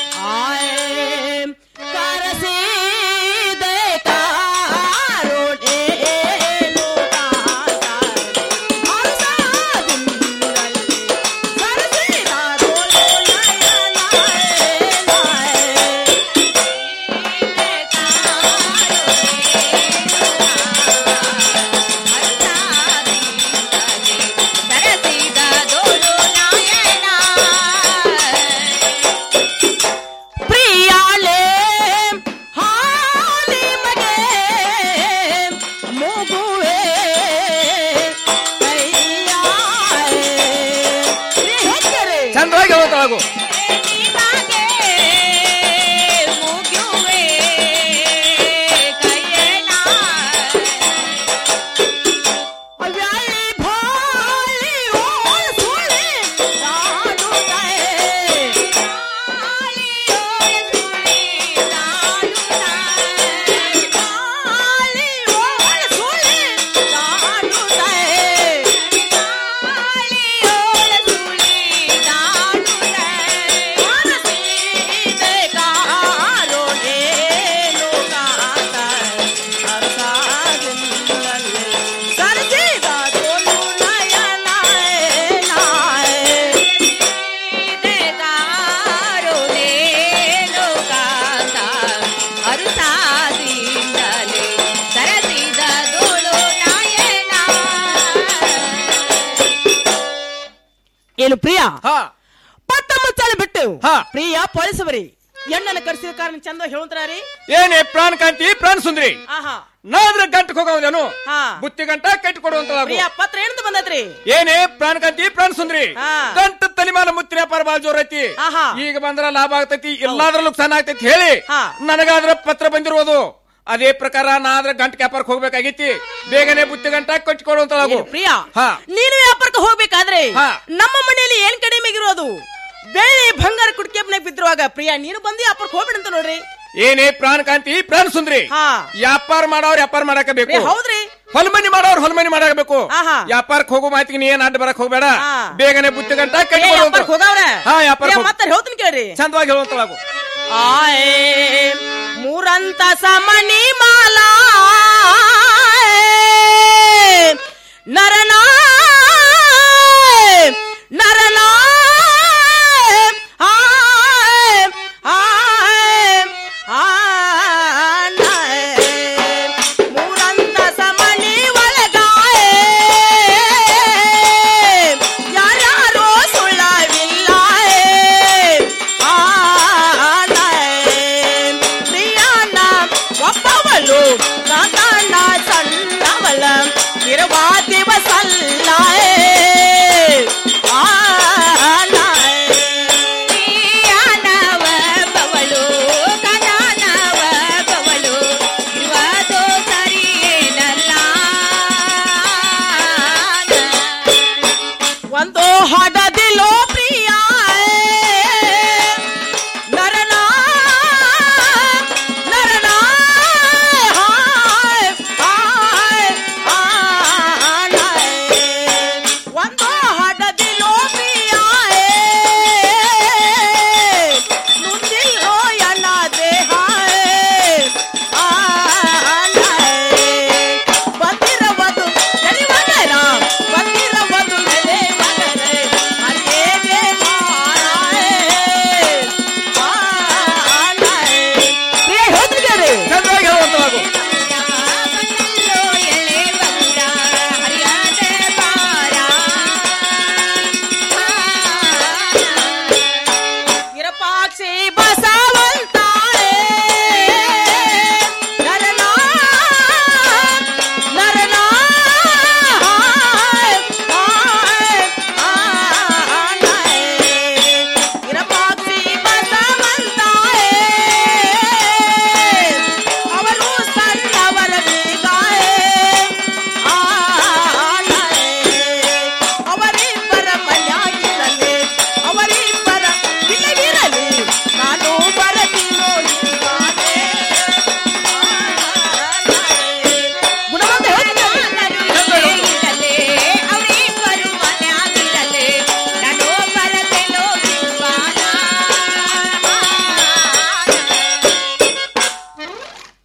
Speaker 15: ಪ್ರಿಯಾಳೆ ಹಾಲಿ ಮಗೆ ಮೂಗುವೆ
Speaker 17: ಚಂದ್ರಾಗಿ ಹೋಗ್ತಾಳಾಗು
Speaker 15: ಏನು ಪ್ರಿಯ ಪಟ್ಟ ಮುಚ್ಚಾಲೆ ಬಿಟ್ಟು ಪ್ರಿಯ ಪೊಲೀಸವರಿ ಎಣ್ಣನ ಕರ್ಸಿದ ಕಾರಣ ಚಂದ ಹೇಳುತ್ತಾರಿ
Speaker 17: ಏನೇ ಪ್ರಾಣ ಕಾಂತಿ ಪ್ರಾಣ ಸುಂದ್ರಿ
Speaker 15: ಆಹಾ
Speaker 17: ನಾದ್ರ ಗಂಟು ಹೋಗವನು
Speaker 15: ಹಾ.
Speaker 17: ಬುತ್ತಿ ಗಂಟ ಕಟ್ಟಿ ಕೊಡುವಂತಳಾಗು
Speaker 15: ಪ್ರಿಯ ಪತ್ರ ಏನಂತ ಬಂದೈತ್ರಿ
Speaker 17: ಏನೇ ಪ್ರಾಣ ಕಾಂತಿ ಪ್ರಾಣ ಸುಂದ್ರಿ
Speaker 15: ಹಾ.
Speaker 17: ಗಂಟ ತಲಿಮಾನ ಮುತ್ತಿನ ವ್ಯಾಪಾರ ಬಾಳ ಜೋರ್ ಐತಿ
Speaker 15: ಆಹಾ.
Speaker 17: ಈಗ ಬಂದ್ರ ಲಾಭ ಆಗ್ತೈತಿ ಎಲ್ಲಾದ್ರೂ ನುಕ್ಸಾನ ಆಗ್ತೈತಿ ಹೇಳಿ
Speaker 15: ಹಾ.
Speaker 17: ನನಗಾದ್ರ ಪತ್ರ ಬಂದಿರೋದು ಅದೇ ಪ್ರಕಾರ ನಾ ಆದ್ರ ಗಂಟ ವ್ಯಾಪಾರಕ್ಕೆ ಹೋಗ್ಬೇಕಾಗಿತಿ ಬೇಗನೆ ಬುತ್ತಿ ಗಂಟ ಕಟ್ಟಿ ಕೊಡುವಂತಳಾಗು
Speaker 15: ಪ್ರಿಯ
Speaker 17: ಹಾ
Speaker 15: ನೀನು ವ್ಯಾಪಾರಕ್ಕೆ ಹೋಗ್ಬೇಕಾದ್ರೆ
Speaker 17: ಹಾ.
Speaker 15: ನಮ್ಮ ಮನೆಯಲ್ಲಿ ಏನ್ ಕಡಿಮೆಗಿರೋದು ಬೆಳ್ಳಿ ಬಂಗಾರ ಕುಡ್ಕೆಪ್ನಾಗ ಬಿದ್ದಿರುವಾಗ ಪ್ರಿಯ ನೀನು ಬಂದು ವ್ಯಾಪಾರಕ್ಕೆ ಹೋಗ್ಬಿಡಂತ ನೋಡ್ರಿ
Speaker 17: ಏನೇ ಪ್ರಾಣ ಕಾಂತಿ ಪ್ರಾಣ ಸುಂದ್ರಿ
Speaker 15: ಹಾ.
Speaker 17: ವ್ಯಾಪಾರ ಮಾಡೋರ್ ವ್ಯಾಪಾರ ಮಾಡಾಕ ಬೇಕು
Speaker 15: ಏ, ಹೌದ್ರಿ
Speaker 17: ಹೊಲಮನಿ ಮಾಡೋರ್ ಹೊಲಮನಿ ಮಾಡಬೇಕು
Speaker 15: ಆಹಾ.
Speaker 17: ವ್ಯಾಪಾರಕ್ಕೆ ಹೋಗೋ ಮಾತಿಗೆ ನೀ ಏನ್ ಅಡ್ಡ ಬರಕ್ ಹೋಗ್ಬೇಡ
Speaker 15: ಹಾ.
Speaker 17: ಬೇಗನೆ ಬುತ್ತಿ ಗಂಟ
Speaker 15: ಏ,
Speaker 17: ಕಟ್ಟಿ
Speaker 15: ವ್ಯಾಪಾರಕ್ಕೆ ಹೋಗವ್ರೆ
Speaker 17: ಹಾ ವ್ಯಾಪಾರ
Speaker 15: ಪ್ರಿಯ, ಮತ್ತೆ ಹೇಳ್ತೀನಿ ಕೇಳ್ರಿ
Speaker 17: ಚಂದವಾಗಿ ಹೇಳುವಂತಳಾಗು
Speaker 15: ಆಯೇ ಮೂರಂತ ಸಮನಿ ಮಾಲಾ ನರನಾ ನರನಾ ಆಯ್, ಆಯ್, ಆಯ್, ಮೂರಂತ ಸಮನಿ ಒಳಗಾಯೇ ಯಾರ್ಯಾರೋ ಸುಳ್ಳವಿಲ್ಲ ಪ್ರಿಯಾನ ಒಬ್ಬವಳು ಕಾಕಣ್ಣ ಸಣ್ಣವಳ ಇರುವ ದಿವಸಲ್ಲ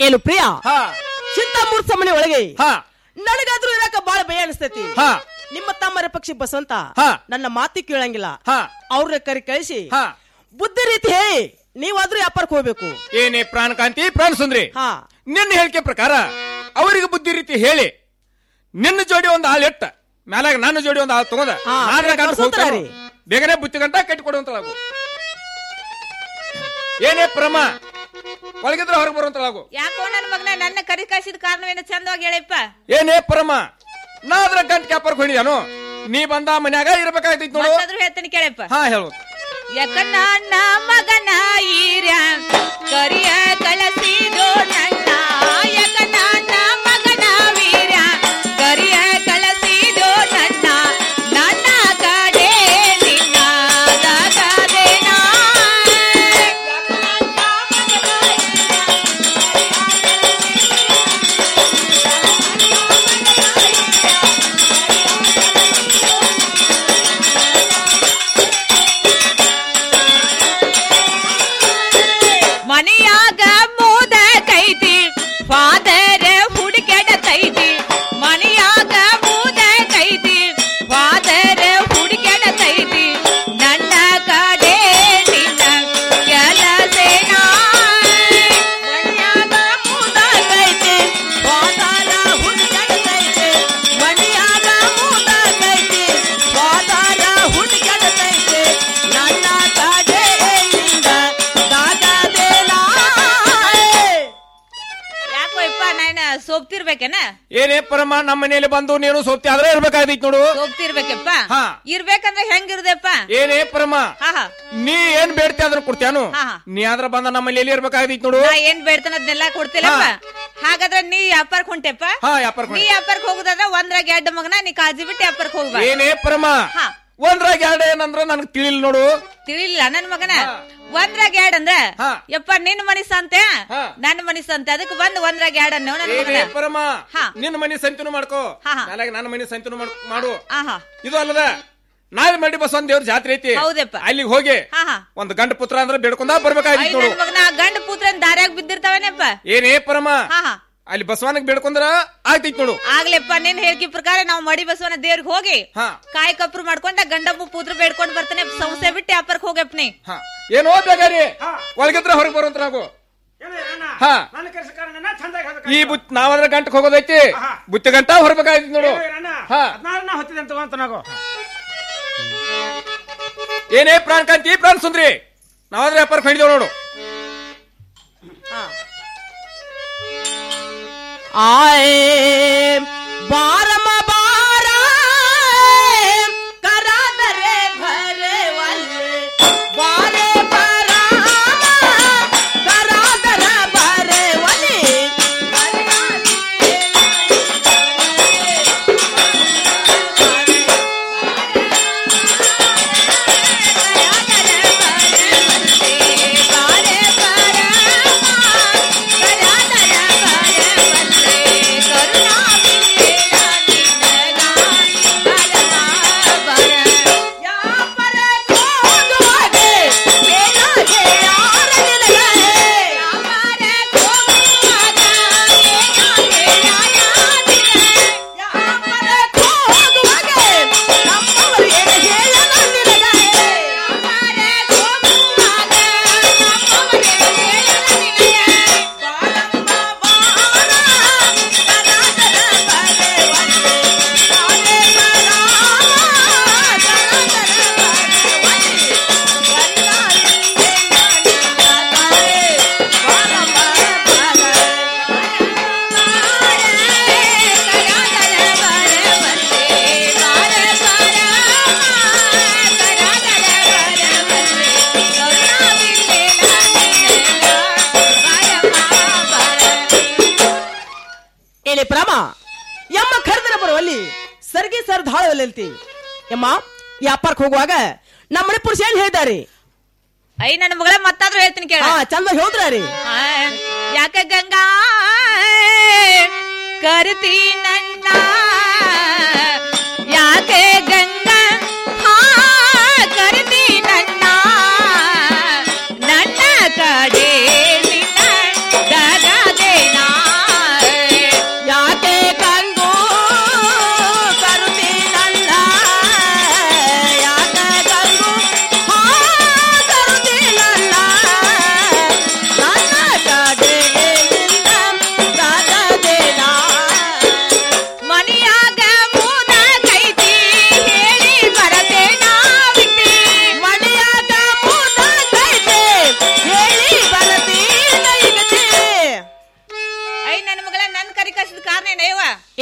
Speaker 19: ಏನು ಪ್ರಿಯ ಚಿಂತಾ ಮೂರ್ತ ಮನೆ ಒಳಗೆ ನನಗಾದ್ರೂ ಇರಕ ಬಾಳ ಭಯ ಅನಿಸ್ತೈತಿ
Speaker 17: ಹಾ.
Speaker 19: ನಿಮ್ಮ ತಮ್ಮರ ಪಕ್ಷಿ ಬಸವಂತ
Speaker 17: ಹಾ.
Speaker 19: ನನ್ನ ಮಾತಿ ಕೇಳಂಗಿಲ್ಲ
Speaker 17: ಹಾ.
Speaker 19: ಅವ್ರನ್ನ ಕರಿ ಕಳಿಸಿ
Speaker 17: ಹಾ.
Speaker 19: ಬುದ್ಧಿ ರೀತಿ ಹೇಳಿ ನೀವಾದ್ರೂ ವ್ಯಾಪಾರಕ್ಕೆ ಹೋಗ್ಬೇಕು
Speaker 17: ಏನೇ ಪ್ರಾಣಕಾಂತಿ ಪ್ರಾಣ ಸುಂದ್ರಿ
Speaker 19: ಹಾ
Speaker 17: ನಿನ್ನ ಹೇಳಿಕೆ ಪ್ರಕಾರ ಅವರಿಗೆ ಬುದ್ಧಿ ರೀತಿ ಹೇಳಿ ನಿನ್ನ ಜೋಡಿ ಒಂದು ಹಾಲು ಎಟ್ಟ ಮ್ಯಾಲಾಗ ನನ್ನ ಜೋಡಿ ಒಂದು ಹಾಲು ತಗೊಂಡ
Speaker 19: ಹಾ,
Speaker 17: ನಾನ್
Speaker 19: ಬೇಗ
Speaker 17: ಗಂಟು
Speaker 19: ಕಳ್ಸೋತಾರ
Speaker 17: ಹೋಗ್ತಾನೆ. ಬೇಗನೆ ಬುತ್ತಿ ಗಂಟ ಕಟ್ಟಿ ಕೊಡುವಂತಳಾಗು ಏನೇ ಪ್ರಮ ಒಳಗಿದ್ರೆ ಹೊರಗೆ ಬರುವಂತಳಾಗು
Speaker 20: ಯಾಕೋ ನನ್ನ ಮಗನ ನನ್ನ ಕರಿ ಕಳಿಸಿದ ಕಾರಣವೇನು ಚಂದವಾಗಿ ಹೇಳಪ್ಪ
Speaker 17: ಏನೇ ಪರಮ ನಾ ಅದ್ರ ಗಂಟ್ ಕ್ಯಾಪರ್ಗೆ ಹೊಡಿದಾನು ನೀ ಬಂದ ಮನ್ಯಾಗ ಇರ್ಬೇಕಾಗ್ತೈತಿ ನೋಡು
Speaker 20: ಮತ್ತಾದ್ರೂ ಹೇಳ್ತೀನಿ ಕೇಳಪ್ಪ
Speaker 17: ಹಾ ಹೇಳು
Speaker 20: ಯಾಕನ್ನ ಮಗನ ಈರ್ಯ ಕರಿಯ ಕಳಸಿದೋ ನನ್ನ ಯಾಕನ್ನ ಮಗನ ವೀರ್ಯ ಕರಿಯ ಕಳಸಿದೋ ನನ್ನ ನನ್ನ ಕಡೆ ನಿನ್ನ ದಾಗದೇನ ಮನೆಯಾಗ ಮೋದ ಕೈತಿ ಫಾದರ್ ಹುಡುಕೆಡತೈತಿ ಮನೆಯಾಗ ಮೋದ ಕೈತಿ ಫಾದರ್ ಹುಡುಕೆಡತೈತಿ ನನ್ನ ಕಡೆ ನಿನ್ನ ಕೆಲಸೇನ ಮನೆಯಾಗ ಮೋದ ಕೈತಿ ಫಾದರ್ ಹುಡುಕೆಡತೈತಿ ಮನೆಯಾಗ ಮೋದ ಕೈತಿ ಫಾದರ್ ಹುಡುಕೆಡತೈತಿ ನನ್ನ ಕಡೆ ನಿನ್ನ ಯಾಕೋ ಇಪ್ಪ ನಾನು ಸೋಪ್ತಿರ್ಬೇಕೇನ
Speaker 17: ಏನೇ ಪರಮ ನಮ್ಮ ಮನೆಯಲ್ಲಿ ಬಂದು ನೀನು ಸೋಪ್ತಿ ಆದ್ರೆ ಇರ್ಬೇಕಾಗ್ತೈತಿ ನೋಡು
Speaker 20: ಸೋಪ್ತಿರ್ಬೇಕಪ್ಪ
Speaker 17: ಹಾ.
Speaker 20: ಇರ್ಬೇಕಂದ್ರೆ ಹೆಂಗಿರುದಪ್ಪ
Speaker 17: ಏನೇ ಪರಮ
Speaker 20: ಹಾ ಹಾ
Speaker 17: ನೀ ಏನ್ ಬೇಡ್ತಿ ಅದ್ರ ಕೊಡ್ತ್ಯಾನು
Speaker 20: ಹಾ, ಹಾ.
Speaker 17: ನೀ ಆದ್ರ ಬಂದ ನಮ್ಮ ಮನೆಯಲ್ಲಿ ಇರ್ಬೇಕಾಗ್ತೈತಿ ನೋಡು
Speaker 20: ನಾ ಏನ್ ಬೇಡ್ತಾನ ಅದನ್ನೆಲ್ಲ ಕೊಡ್ತಿಲ್ಲಪ್ಪ ಹಾಗಾದ್ರೆ ನೀ ವ್ಯಾಪಾರಕ್ ಹೊಂಟೆಪ್ಪ
Speaker 17: ಹಾ ವ್ಯಾಪಾರ
Speaker 20: ನೀ ವ್ಯಾಪಾರಕ್ ಹೋಗುದಾದ್ರ ಒಂದ್ರಾಗ ಎರಡು ಮಗನ ನೀ ಕಾಳಜಿ ಬಿಟ್ಟು ವ್ಯಾಪಾರಕ್ ಹೋಗ್ಬಾ
Speaker 17: ಏನೇ ಪರಮ
Speaker 20: ಹಾ.
Speaker 17: ಒಂದ್ರಾಗ ಎರಡು ಏನಂದ್ರ ನನಗ್ ತಿಳಿಲ್ ನೋಡು
Speaker 20: ತಿಳಿಲಿಲ್ಲ ನನ್ ಮಗನ ಒಂದ್ರಾಗ ಎರಡ್ ಅಂದ್ರ
Speaker 17: ಹಾ.
Speaker 20: ಯಪ್ಪ ನಿನ್ ಮನಿ ಸಂತೆ
Speaker 17: ಹಾ.
Speaker 20: ನನ್ನ ಮನಿ ಸಂತೆ ಅದಕ್ಕೆ ಬಂದ್ ಒಂದ್ರಾಗ ಎರಡ್ ಅನ್ನೋ ನನ್
Speaker 17: ಏನೇ
Speaker 20: ಮಗನ
Speaker 17: ಪರಮ
Speaker 20: ಹಾ.
Speaker 17: ನಿನ್ನ ಮನೆ ಸಂತಿನೂ ಮಾಡ್ಕೋ
Speaker 20: ಹಾ, ಹಾ.
Speaker 17: ನಾಳೆಗೆ ನನ್ನ ಮನೆ ಸಂತಿನೂ ಮಾಡ್- ಮಾಡು
Speaker 20: ಆಹಾ
Speaker 17: ಇದು ಅಲ್ಲದ ನಾಳೆ ಮಡಿ ಬಸವನ್ ದೇವ್ರ ಜಾತ್ರೆ ಐತಿ
Speaker 20: ಹೌದಪ್ಪ.
Speaker 17: ಅಲ್ಲಿಗೆ ಹೋಗಿ
Speaker 20: ಹಾ ಹಾ
Speaker 17: ಒಂದ್ ಗಂಡ ಪುತ್ರ ಅಂದ್ರೆ ಬೇಡ್ಕೊಂಡ
Speaker 20: ಐ
Speaker 17: ಬರ್ಬೇಕಾಗಿತ್ತು ನೋಡು
Speaker 20: ನನ್ ಮಗನ ಗಂಡ ಪುತ್ರನ್ ದಾರ್ಯಾಗ ಬಿದ್ದಿರ್ತಾವೇನಪ್ಪ
Speaker 17: ಏನೇ ಪರಮ
Speaker 20: ಹಾ ಹಾ
Speaker 17: ಅಲ್ಲಿ ಬಸವನಿಗೆ ಬೇಡ್ಕೊಂಡ್ರ ಆಗ್ತೈತಿ ನೋಡು
Speaker 20: ಆಗ್ಲೆಪ್ಪ ನಿನ್ ಹೇಳಿಕೆ ಪ್ರಕಾರ ನಾವು ಮಡಿ ಬಸವನ ದೇವ್ರಿಗೆ ಹೋಗಿ
Speaker 17: ಹಾ
Speaker 20: ಕಾಯಿ ಕಪ್ರು ಮಾಡ್ಕೊಂಡ ಗಂಡಪ್ಪು ಪುತ್ರ ಬೇಡ್ಕೊಂಡ್ ಬರ್ತಾನೆ ಸಂಸ್ಥೆ ಬಿಟ್ಟು ವ್ಯಾಪಾರಕ್ಕೆ ಹೋಗಪ್ಪ ನೀ
Speaker 17: ಹಾ ಏನ್ ಓದ್ಬೇಕಾರಿ ಒಳಗಿದ್ರೆ ಹೊರಗೆ ಬರುವಂತ ನಾವು ಹಾ
Speaker 16: ನನ್ನ ಕೆಲಸ ಕಾರಣ ಚಂದಾಗಿ
Speaker 17: ಈ ಬುತ್ ನಾವಾದ್ರೆ ಗಂಟಕ್ಕೆ ಹೋಗೋದೈತಿ ಬುತ್ತಿ ಗಂಟ ಹೊರಬೇಕಾಯ್ತು ನೋಡು ಹಾ
Speaker 16: ಹದಿನಾರನ ಹೊತ್ತಿದೆ ಅಂತ ಅಂತ ನಾವು
Speaker 17: ಏನೇ ಪ್ರಾಣ ಕಾಂತಿ ಪ್ರಾಣ ಸುಂದ್ರಿ ನಾವಾದ್ರೆ ವ್ಯಾಪಾರ ಕಂಡಿದ್ದೇವ್ ನೋಡು
Speaker 19: ಆಯೇ ಬಾರಮ ಬಾರ ಕರಾದರೆ ಭರೆ ವಲ್ಲೆ ಬಾರೆ ಬರ ಕರಾದರ ಭರೆ ವಲಿ ಏನೇ ಪ್ರಮ ಯಮ್ಮ ಕರೆದ್ರೆ ಬರುವಲ್ಲಿ ಸರ್ಗಿ ಸರ್ ಧಾಳವಲ್ಲಿ ಯಮ್ಮ ವ್ಯಾಪಾರಕ್ಕೆ ಹೋಗುವಾಗ ನಮ್ಮ ಮನೆ ಪುರುಷ ಏನ್ ಹೇಳಿದಾರೆ
Speaker 20: ಐ ನನ್ನ ಮಗಳ ಮತ್ತಾದ್ರೂ ಹೇಳ್ತೀನಿ ಕೇಳ
Speaker 19: ಹಾ ಚಂದ ಹೇಳಿದ್ರಿ
Speaker 20: ಆ, ಯಾಕ ಗಂಗಾ ಕರಿತಿ ನನ್ನ ಯಾಕೆ ಗಂಗಾ ಹಾ ಕರಿತಿ ನನ್ನ ನನ್ನ ಕಡೆ ನಿನ್ನ ಗಗದೇನ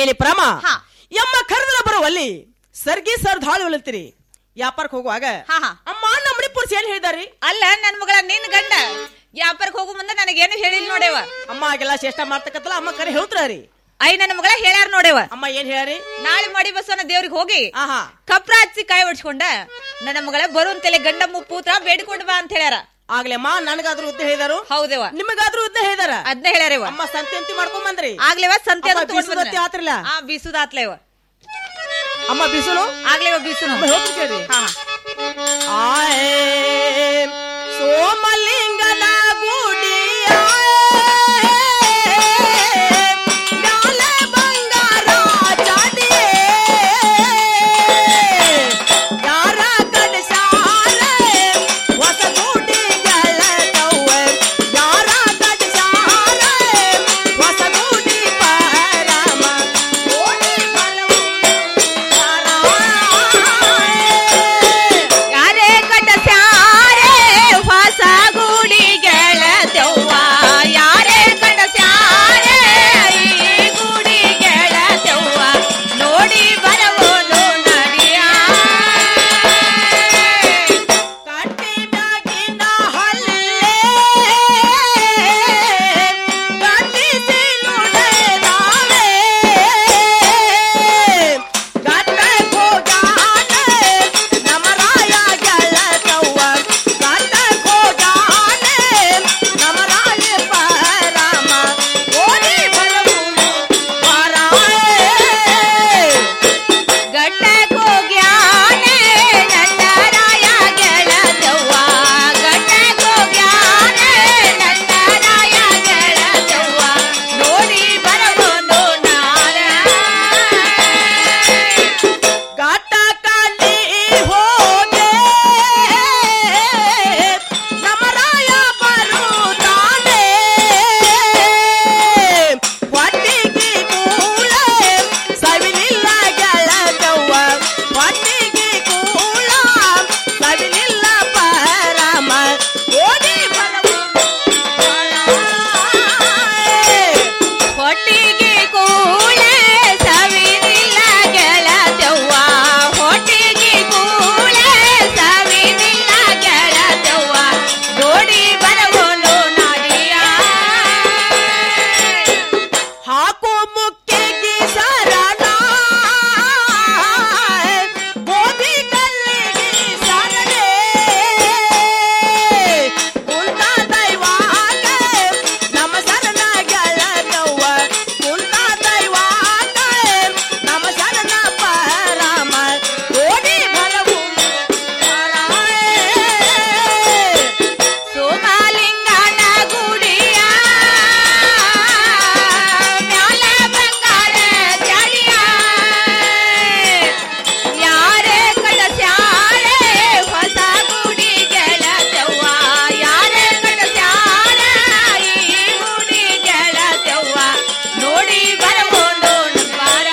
Speaker 19: ಏಲಿ ಪ್ರಮ ಎಮ್ಮ ಕರೆದಲ ಬರುವಲ್ಲಿ ಸರ್ಗಿ ಸರ್ ಧಾಳು ಉಳಿತೀರಿ ವ್ಯಾಪಾರಕ್ಕೆ ಹೋಗುವಾಗ ಅಮ್ಮ ನಮ್ಮ ಮಣಿಪುರ್ಸ್ ಏನ್ ಹೇಳಿದಾರಿ
Speaker 20: ಅಲ್ಲ ನನ್ ಮಗಳ ನಿನ್ ಗಂಡ ವ್ಯಾಪಾರಕ್ಕೆ ಹೋಗು ಮುಂದೆ ನನಗೇನು ಹೇಳಿಲ್ಲ ನೋಡೇವ
Speaker 19: ಅಮ್ಮ ಆಗೆಲ್ಲ ಚೇಷ್ಟ ಮಾಡ್ತಕ್ಕತ್ತಲ್ಲ ಅಮ್ಮ ಕರೆ ಹೇಳ್ತಾರಿ
Speaker 20: ಐ ನನ್ನ ಮಗಳ ಹೇಳ್ಯಾರ ನೋಡೇವ
Speaker 19: ಅಮ್ಮ ಏನ್ ಹೇಳ್ಯಾರಿ
Speaker 20: ನಾಳೆ ಮಾಡಿ ಬಸವನ ದೇವ್ರಿಗೆ ಹೋಗಿ ಕಪ್ರ ಹಚ್ಚಿ ಕಾಯಿ ಹೊಡ್ಸ್ಕೊಂಡ ನನ್ನ ಮಗಳ ಬರುವಂತೆಲೆ ಗಂಡ ಮುಪ್ಪೂತ್ರ ಬೇಡಿಕೊಂಡು ಬಾ ಅಂತ ಹೇಳ್ಯಾರ
Speaker 19: ಆಗ್ಲೇಮ್ಮ ನನಗಾದ್ರೂ ಉದ್ದ ಹೇಳಿದಾರು
Speaker 20: ಹೌದೇವ
Speaker 19: ನಿಮಗಾದ್ರೂ ಉದ್ದ ಹೇಳಿದಾರ
Speaker 20: ಅದ್ನ ಹೇಳ್ಯಾರೇವ
Speaker 19: ಅಮ್ಮ ಸಂತೆ ಅಂತಿ ಮಾಡ್ಕೊಂಡ್ ಬಂದ್ರಿ
Speaker 20: ಆಗ್ಲೇವ ಸಂತೆ
Speaker 19: ಅಮ್ಮ,
Speaker 20: ಅಂತ ತಗೊಂಡ್
Speaker 19: ಬೀಸುದತ್ತಿ
Speaker 20: ಬಂದ್ರ.
Speaker 19: ಆತ್ರಲ್ಲ?
Speaker 20: ಆ ಬೀಸುದಾತ್ಲೇವ
Speaker 19: ಅಮ್ಮ ಬಿಸುನು
Speaker 20: ಆಗ್ಲೇವ ಬೀಸುನು
Speaker 19: ಅಮ್ಮ ಹೇಳ್ತೀನಿ ಕೇಳ್ರಿ ಆಯೇ ಸೋಮಲಿಂಗನ ಗುಡಿಯ ಮ್ಯಾಲ ಬಂಗಾರ ಚಾಟಿಯೇ ಯಾರ ಕಡಸಾರೆ ಹೊಸ ಗುಡಿಗಳ ನವ್ವೆ ಯಾರ ಕಡಸಾರೆ ಹೊಸ ಗುಡಿ ಪರಮ ಓಡಿ
Speaker 20: ಯಾರೇ ಕಟಸ್ಯಾರೆ ಹೊಸ ಗುಡಿ ಗೆಳತವ್ವ ಯಾರೇ ಕಟಸ್ಯಾರೆ ಈ ಗುಡಿ ಗೆಳತವ್ವ ನೋಡಿ ಬರಬಹುದು ನಡಿಯ
Speaker 19: ಕಟ್ಟಿ ಮ್ಯಾಗಿನ ಹಲ್ಲೆ ಗಟ್ಟಿಸಿ ನುಡಿದಾವೆ ಗಟ್ಟಕ್ ಹೋಗಾನೆ ನಮ್ಮ ರಾಯ ಗೆಳತವ್ವ ಗಟ್ಟಕ್ ಹೋಗಾನೆ ನಮ್ಮ ರಾಯ ಪರಮ ಓಡಿ ಬರಬಹುದು
Speaker 20: ಗಟ್ಟಕ್ ಹೋಗ್ಯಾನೆ ನನ್ನ ರಾಯ ಗೆಳತವ್ವ ಗಟ್ಟಕ್ ಹೋಗ್ಯಾನೆ ನನ್ನ ರಾಯ ಗೆಳತವ್ವ ನೋಡಿ ಬರಬಹುದು ನಾರ
Speaker 19: ಘಾಟಕಲ್ಲಿ ಹೋಗೆ ನಮರಾಯ ಬರುತ್ತಾನೆ ಹೊಟ್ಟಿಗೆ ಕೂಳ ಸವಿಲಿಲ್ಲ ಗೆಳತವ್ವ ಹೊಟ್ಟಿಗೆ ಕೂಳ ಸವಿಲಿಲ್ಲ ಪರಮ ಓಡಿ
Speaker 20: ಹೊಟ್ಟಿಗೆ ಕೂಳೆ ಸವಿನಿಲ್ಲ ಗೆಳತವ್ವ ಹೊಟ್ಟಿಗೆ ಕೂಳೆ ಸವಿನಿಲ್ಲ ಗೆಳತವ್ವ ನೋಡಿ ಬರವನು ನಾಡಿಯ
Speaker 19: ಹಾಕು ಮುಕ್ಕಿಗೆ ಸರಣ ಗೋಧಿ ಕಲ್ಲಿಗೆ ಸರಣೆ ಕುಂತ ದೈವಾಗ ನಮ್ಮ ಶರಣ ಗೆಳತವ್ವ ಕುಂತ ದೈವಾಗ ನಮ್ಮ ಶರಣ ಪರಮ ಓಡಿ ಬರವು
Speaker 20: ಸೋಮಲಿಂಗನ ಗುಡಿಯ ಮ್ಯಾಲ ಬಂಗಾರ ಜಾಡಿಯ ಯಾರೇ ಕಡಸ್ಯಾರೆ ಹೊಸ ಗುಡಿ ಗೆಳತವ್ವ ಯಾರೇ ಕಡಸ್ಯಾರ ಈ ಗುಡಿ ಗೆಳತವ್ವ ನೋಡಿ ಬರಬಹುದು ನಂಬಾರ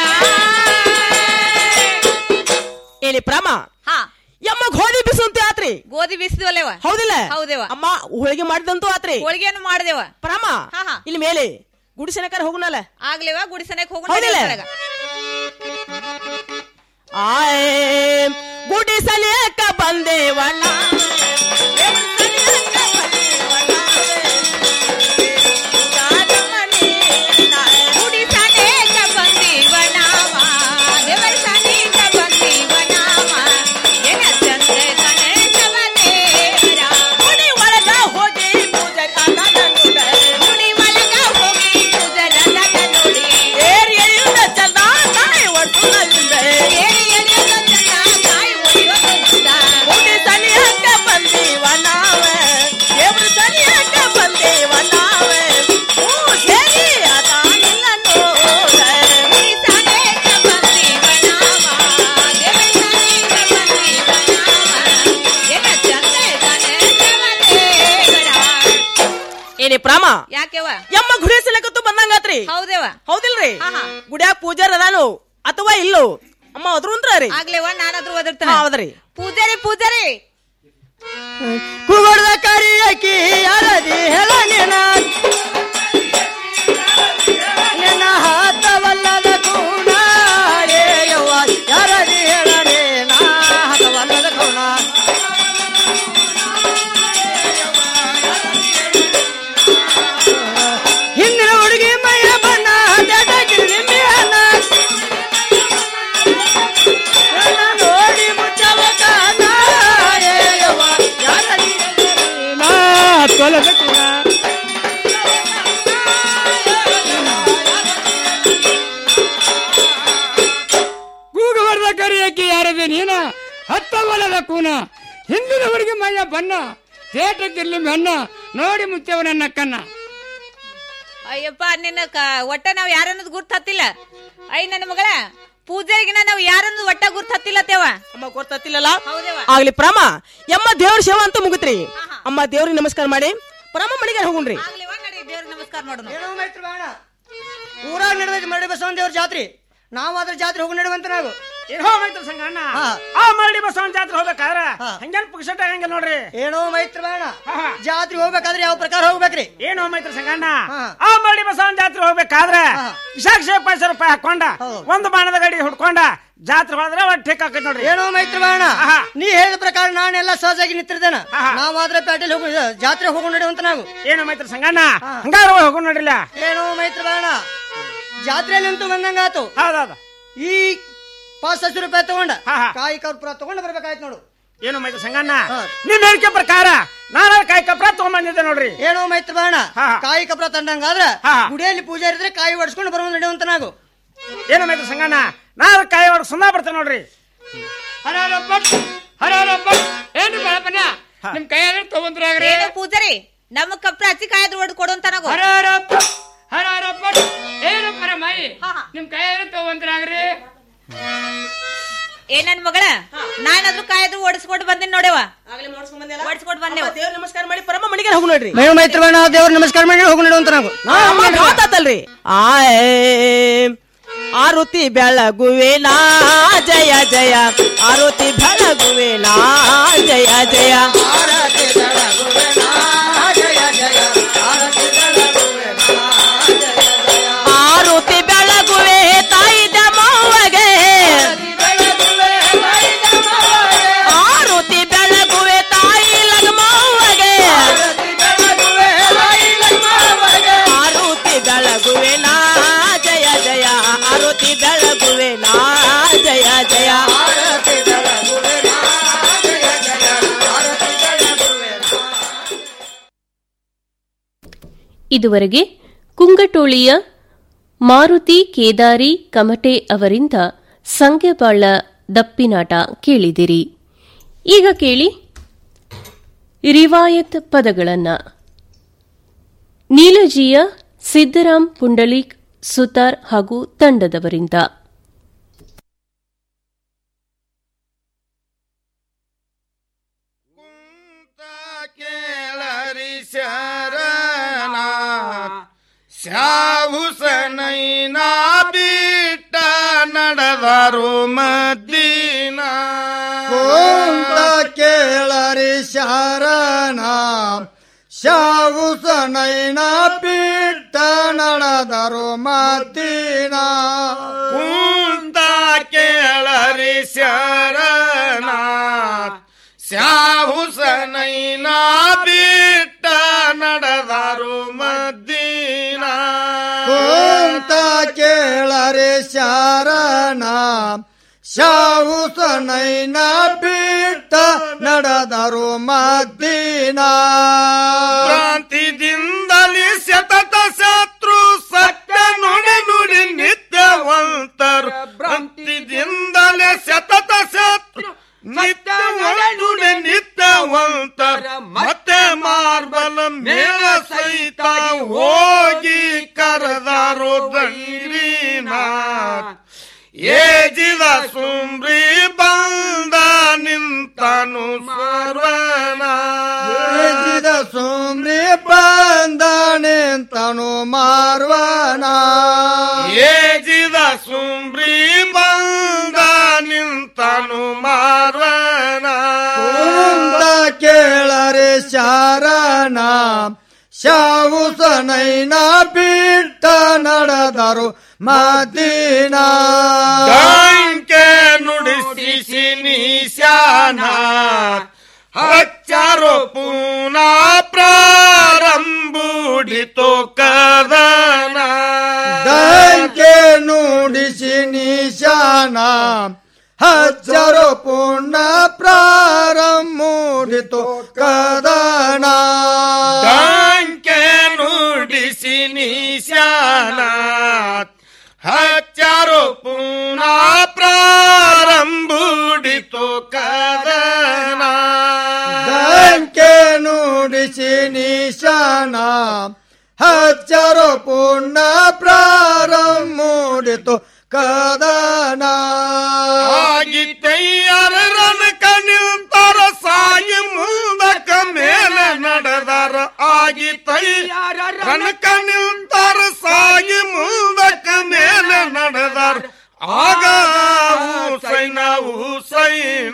Speaker 19: ಏಲಿ ಪ್ರಮ
Speaker 20: ಹಾ
Speaker 19: ಯಮ್ಮ ಗೋಧಿ ಬಿಸುಂತ ಆತ್ರಿ
Speaker 20: ಗೋಧಿ ಬೀಸಿದ್ವಲ್ಲೇವ
Speaker 19: ಹೌದಿಲ್ಲ
Speaker 20: ಹೌದೇವ
Speaker 19: ಅಮ್ಮ ಹೋಳಿಗೆ ಮಾಡಿದಂತೂ ಆತ್ರಿ
Speaker 20: ಹೋಳಿಗೆಯನ್ನು ಮಾಡ್ದೇವ
Speaker 19: ಪ್ರಮ ಇಲ್ಲಿ ಮೇಲೆ ಗುಡಿಸನಕರ ಹೋಗುನಲ್ಲ
Speaker 20: ಆಗ್ಲೇವ ಗುಡಿಸನಕ್ ಹೋಗೋಣ
Speaker 19: ಹೌದಿಲ್ಲ?
Speaker 20: ದೇವಸ್ಥಾನಗ.
Speaker 19: ಆಯೇ ಗುಡಿಸಲೇಕ ಬಂದೇವಣ್ಣ
Speaker 20: ಗುಡಿಸನೇಕ ಬಂದೀವ ನಾವ, ದೇವರ ಸನೇಕ ಬಂದೀವ ನಾವ, ಎನ ಚಂದ್ರ ಗಣೇಶವ ದೇವರ. ಗುಡಿ ಒಳಗ ಹೋಗಿ ಪೂಜಾರಿ ಅಣ್ಣನ ನೋಡ. ಗುಡಿ ಒಳಗ ಹೋಗಿ ಪೂಜಾರಿ ಅಣ್ಣನ ನೋಡಿ. ಏರಿ ಎಳೆಯುವುದ ಚಂದ, ಕಾಯಿ ಒಡ್ಸುವುದರಿಂದ. ಏರಿ ಎಳೆಯುವುದ ಚಂದ, ಕಾಯಿ ಒಡೆಯುವುದರಿಂದ.
Speaker 19: ಗುಡಿ ಸನಿಯಕ್ಕ ಬಂದೀವ ನಾವೇ ದೇವ್ರ ಸನಿಯಕ್ಕ ಬಂದೀವ ನಾವೇ ಪೂಜೆಗೆ ಅದಾನಿಲ್ಲ ನೋಡ
Speaker 20: ಗುಡಿ ಸನೇಕ ಬಂದೀವ ನಾವ, ದೇವರ ಸನೇಕ ಬಂದೀವ ನಾವ, ಎನ ಚಂದ್ರ ಗಣೇಶವ ದೇವರ.
Speaker 19: ಏನೇ ಪ್ರಾಮ
Speaker 20: ಯಾಕೆವ
Speaker 19: ಯಮ್ಮ ಗುಡಿಸಲಕತ್ತು ಬಂದಂಗಾತ್ರಿ
Speaker 20: ಹೌದೇವ
Speaker 19: ಹೌದಿಲ್ರಿ
Speaker 20: ಹಾ, ಹಾ.
Speaker 19: ಗುಡ್ಯಾಗ ಪೂಜಾರ್ ಅದಾನು ಅಥವಾ ಇಲ್ಲೋ ಅಮ್ಮ ಅದ್ರು ಅಂದ್ರಿ
Speaker 20: ಆಗ್ಲೇವ ನಾನಾದ್ರೂ ಒದರ್ತಾನೆ
Speaker 19: ಹೌದ್ರಿ
Speaker 20: ಪೂಜಾರಿ ಪೂಜಾರಿ
Speaker 15: ಕುಗೊಡ್ದ ಕರಿಯಕಿ ಯಾರದಿ ಹೇಳ ನಿನ ನಿನ್ನ ಹಾತವಲ್ಲದ ಕೂಡ
Speaker 14: ಹೊಲದ ಕೂನ ಕೂಗು ಹೊಡೆದ ಕರಿಯಕ್ಕೆ ಯಾರದೆ ನೀನ ಹತ್ತ ಹೊಲದ ಕೂನ ಹಿಂದಿನವರಿಗೆ ಮೈಯ ಬನ್ನ ತೇಟಕ್ಕಿರ್ಲಿ ಮೆನ್ನ ನೋಡಿ ಮುಚ್ಚವನನ್ನ ಕನ್ನ
Speaker 20: ಅಯ್ಯಪ್ಪ ನಿನ್ನ ಕ- ಒಟ್ಟ ನಾವ್ ಯಾರನ್ನೋದು ಗುರ್ತ ಹತ್ತಿಲ್ಲ ಅಯ್ಯ ನನ್ನ ಮಗಳ ಪೂಜೆಗಿನ ನಾವ್ ಯಾರನ್ನೋದು ಒಟ್ಟ ಗುರ್ತ ಹತ್ತಿಲ್ಲ ತೇವ
Speaker 19: ಅಮ್ಮ ಗೊತ್ತತ್ತಿಲ್ಲಲ್ಲ ಆಗ್ಲಿ ಪ್ರಾಮ ಎಮ್ಮ ದೇವ್ರ ಸೇವಾ ಅಂತ ಮುಗಿತ್ರಿ ಅಮ್ಮ ದೇವ್ರಿಗೆ ನಮಸ್ಕಾರ ಮಾಡಿ ಪ್ರಾಮ ಮಣಿಗೆ ಹೋಗುಣ್ರಿ
Speaker 20: ನಮಸ್ಕಾರ ಮಾಡೋಣ
Speaker 15: ಏನೋ ಮೈತ್ರಿ ಬೇಡ ಊರಾಗ ನಡೆದೈತಿ ಮರಡಿ ಬಸವನ ದೇವ್ರ ಜಾತ್ರೆ ನಾವು ಅದ್ರ ಜಾತ್ರೆ ಹೋಗಿ ನಡುವಂತ ನಾವು
Speaker 16: ಏನೋ ಮೈತ್ರಿ ಸಂಗಣ್ಣ ಆ ಮರಡಿ ಬಸವನ ಜಾತ್ರೆ ಹೋಗ್ಬೇಕಾದ್ರ ಹಂಗೇನ್ ಪುಕ್ಷಟ ಹಂಗ ನೋಡ್ರಿ
Speaker 15: ಏನೋ ಮೈತ್ರಿ ಬೇಡ ಜಾತ್ರೆ ಹೋಗ್ಬೇಕಾದ್ರೆ ಯಾವ ಪ್ರಕಾರ ಹೋಗ್ಬೇಕ್ರಿ
Speaker 16: ಏನೋ ಮೈತ್ರಿ ಸಂಗಣ್ಣ ಆ ಮರಡಿ ಬಸವನ ಜಾತ್ರೆ ಹೋಗ್ಬೇಕಾದ್ರೆ ವಿಶಾಖ ಪೈಸೆ ರೂಪಾಯಿ ಹಾಕೊಂಡ ಒಂದು ಬಾಣದ ಗಾಡಿ ಹುಡ್ಕೊಂಡ ಜಾತ್ರೆ ಹೋದ್ರೆ ಒಟ್ಟು ಠೇಕ್ ಹಾಕೈತಿ ನೋಡ್ರಿ
Speaker 15: ಏನೋ ಮೈತ್ರಿ ಬೇಡ ನೀ ಹೇಳಿದ ಪ್ರಕಾರ ನಾನೆಲ್ಲ ಸಹಜಾಗಿ ನಿಂತಿರ್ತೇನ ನಾವು ಆದ್ರೆ ಪ್ಯಾಟೆಲ್ ಹೋಗಿ ಜಾತ್ರೆ ಹೋಗಿ ನಡುವಂತ ನಾವು
Speaker 16: ಏನೋ ಮೈತ್ರಿ ಸಂಗಣ್ಣ ಹಂಗಾರ ಹೋಗೋಣ ನೋಡ್ರಿಲ್ಲ
Speaker 15: ಏನೋ ಮೈತ್ರಿ ಬೇಡ ಜಾತ್ರೆ ನಿಂತು ಬಂದಂಗಾತು
Speaker 16: ಹೌದೌದು
Speaker 15: ಈ ಪಾಸ್ ಹತ್ತು ರೂಪಾಯಿ ತಗೊಂಡ ಕಾಯಿ ಕರ್ಪೂರ ತಗೊಂಡು ಬರ್ಬೇಕಾಯ್ತು ನೋಡು
Speaker 16: ಏನು ಮೈತ್ರಿ ಸಂಗಣ್ಣ ನಿಮ್ ಹೇಳಿಕೆ ಪ್ರಕಾರ ನಾನು ಕಾಯಿ ಕಪ್ರ ತಗೊಂಡ್ಬಂದಿದ್ದೆ ನೋಡ್ರಿ
Speaker 15: ಏನೋ ಮೈತ್ರಿ ಬೇಡ ಕಾಯಿ ಕಪ್ರ ತಂಡಂಗಾದ್ರ ಗುಡಿಯಲ್ಲಿ ಪೂಜೆ ಇರಿದ್ರೆ ಕಾಯಿ ಹೊಡ್ಸ್ಕೊಂಡು ಬರೋದು ನಡೆಯುವಂತ ನಾವು
Speaker 16: ಏನು ಮೈತ್ರಿ ಸಂಗಣ್ಣ ನಾನು ಕಾಯಿ ಹೊರಗೆ ಸುಮ್ಮನೆ ಬರ್ತೇನೆ ನೋಡ್ರಿ
Speaker 14: ಹರಾರಪ್ಪ ಹರಾರಪ್ಪ ಏನ್ರಿ ಬಾಳಪ್ಪನ ನಿಮ್ ಕೈಯಾದ್ರೆ ತಗೊಂಡ್ರಾಗ್ರಿ
Speaker 20: ಏನು ಪೂಜಾರಿ ನಮ್ಮ ಕಪ್ರ ಹಚ್ಚಿ ಕಾಯ್ದು ಹೊಡೆದು ಕೊಡು ಅಂತ ನನಗೂ
Speaker 14: ಹರಾರಪ್ಪ ಹರಾರಪ್ಪ ಏನು ಪರಮಾಯಿ ನಿಮ್ ಕೈಯಾದ್ರೆ ತಗೊಂಡ್ರಾಗ್ರಿ
Speaker 20: ಏ ನನ್ ಮಗಳ ನಾನಾದ್ರೂ ಕಾಯ್ದು ಓಡಿಸ್ಕೊಂಡು ಬಂದಿನಿ ನೋಡೆವ ಓಡಿಸ್ಕೊಂಡು ಬಂದೇವ
Speaker 19: ದೇವ್ರ ನಮಸ್ಕಾರ ಮಾಡಿ ಪರಮ ಮಣಿಗೆ ಹೋಗು ನೋಡ್ರಿ
Speaker 15: ಮೇವು ಮೈತ್ರಿ ಬೇಡ ದೇವ್ರ ನಮಸ್ಕಾರ ಮಾಡಿ ಹೋಗಿ ನಡುವಂತ ನಾವು
Speaker 19: ಅಮ್ಮ ಮಾತಾತಲ್ರಿ ಆಯ್ ಆರುತಿ ಬೆಳಗುವೆನಾ ಜಯ ಜಯ ಆರುತಿ ಬೆಳಗುವೆನಾ ಜಯ ಜಯ ಆರುತಿ ಬೆಳಗುವೆ ತಾಯಿ ದಮವ್ವಗೆ ಆರುತಿ ಬೆಳಗುವೆ ತಾಯಿ ಲಗಮವ್ವಗೆ ಆರುತಿ ಬೆಳಗುವೆ ನಾ ಜಯ ಜಯ ಆರುತಿ ಬೆಳಗುವೆ ನಾ ಜಯ ಜಯ
Speaker 5: ಇದುವರೆಗೆ ಕುಂಗಟೋಳಿಯ ಮಾರುತಿ ಕೇದಾರಿ ಕಮಟೆ ಅವರಿಂದ ಸಂಗ್ಯಬಾಳ ದಪ್ಪಿನಾಟ ಕೇಳಿದಿರಿ ಈಗ ಕೇಳಿ ರಿವಾಯತ್ ಪದಗಳನ್ನ ನೀಲಜಿಯ ಸಿದ್ದರಾಮ್ ಪುಂಡಲೀಕ್ ಸುತಾರ್ ಹಾಗೂ ತಂಡದವರಿಂದ
Speaker 7: ಕೇಳರಿ ಶರಣ ಶಾಹುಸನೈನ ಬಿಟ್ಟ ನಡೆದರು ಮದ್ದೀನ
Speaker 21: ಕುಂತ ಕೇಳರಿ ಶರಣ ಶಾವುಸನೈನ ಬಿಟ್ಟ ನಡೆದರು ಮದ್ದೀನ
Speaker 7: ಕುಂತ ಕೇಳರಿ ಶರಣ ಶಾಹುಸನೈನ ಬಿಟ್ಟ ನಡೆದರು ಮದ್ದೀನ
Speaker 21: ಕುಂತ ಕೇಳರಿ ಶರಣ ಶಾವುಸನೈನ ಬಿಟ್ಟ ನಡೆದರು ಮದ್ದೀನ
Speaker 7: ಕ್ರಾಂತಿದಿಂದಲೇ ಸತತ ಶತ್ರು ಸತ್ಯ ನುಡಿ ನುಡಿ ನಿತ್ಯವಂತರು ಭ್ರಾಂತಿದಿಂದಲೇ ಸತತ ಶತ್ರು ನಿತ್ಯ ನುಡಿ ನಿತ್ಯವಂತರ ಮತ್ತೆ ಮಾರ್ಬಲ ಮೇಳ ಸಹಿತ ಹೋಗಿ ಕರೆದಾರೋ ದಂಡಿನಾಥ್ ಏಜಿದ ಸುಮ್ರಿ ಬಂದ ನಿಂತನು ಸರ್ವನ
Speaker 21: ಏಜಿದ ಸುಮ್ರಿ ಬಂದ ನಿಂತನು ಮಾರ್ವನ
Speaker 7: ಏಜಿದ ಸುಮ್ರಿ ಬಂದ ನಿಂತನು ಮಾರ್ವನ
Speaker 21: ಕುಂದ ಕೇಳರೆ ಶಾರಣ ಶಾವುಸನೈನ ಬಿಟ್ಟ ನಡೆದರು ಮದೀನ
Speaker 7: ಗಂಕೆ ನುಡಿಸಿ ನಿಶಾನ ಹಚ್ಚಾರೋ ಪೂನ ಪ್ರಾರಂಭುಡಿತೋ ಕದನ
Speaker 21: ದಂಕೆ ನುಡಿಸಿ ನಿಶಾನ ಹಚ್ಚರು ಪುಣ್ಯ ಪ್ರಾರಂಭ ಮೂಡಿತು ಕದನ
Speaker 17: ಡಂಕೆ ನುಡಿಸಿ ನಿಶಾನಾತ್ ಹಚ್ಚಾರು ಪುನಃ ಪ್ರಾರಂಭುಡಿತು ಕದನ
Speaker 21: ದಂಕೆ ನುಡಿಸಿ ನಿಶಾನ ಹಚ್ಚರು ಪುಣ್ಯ ಪ್ರಾರಂಭ ಮೂಡಿತು ಕದನ
Speaker 17: ಆಗಿತ್ತಯ್ಯರ ರನಕ ನಿಲ್ತಾರ ಸಾಯಿ ಮುಂದಕ ಮೇಲೆ ನಡೆದಾರ ಆಗಿತ್ತಯ್ಯರ ರನಕ ನಿಲ್ತಾರ ಸಾಯಿ ಮುಂದಕ ಮೇಲೆ ನಡೆದಾರ ಆಗ ಹುಸೈನ ಹುಸೈನ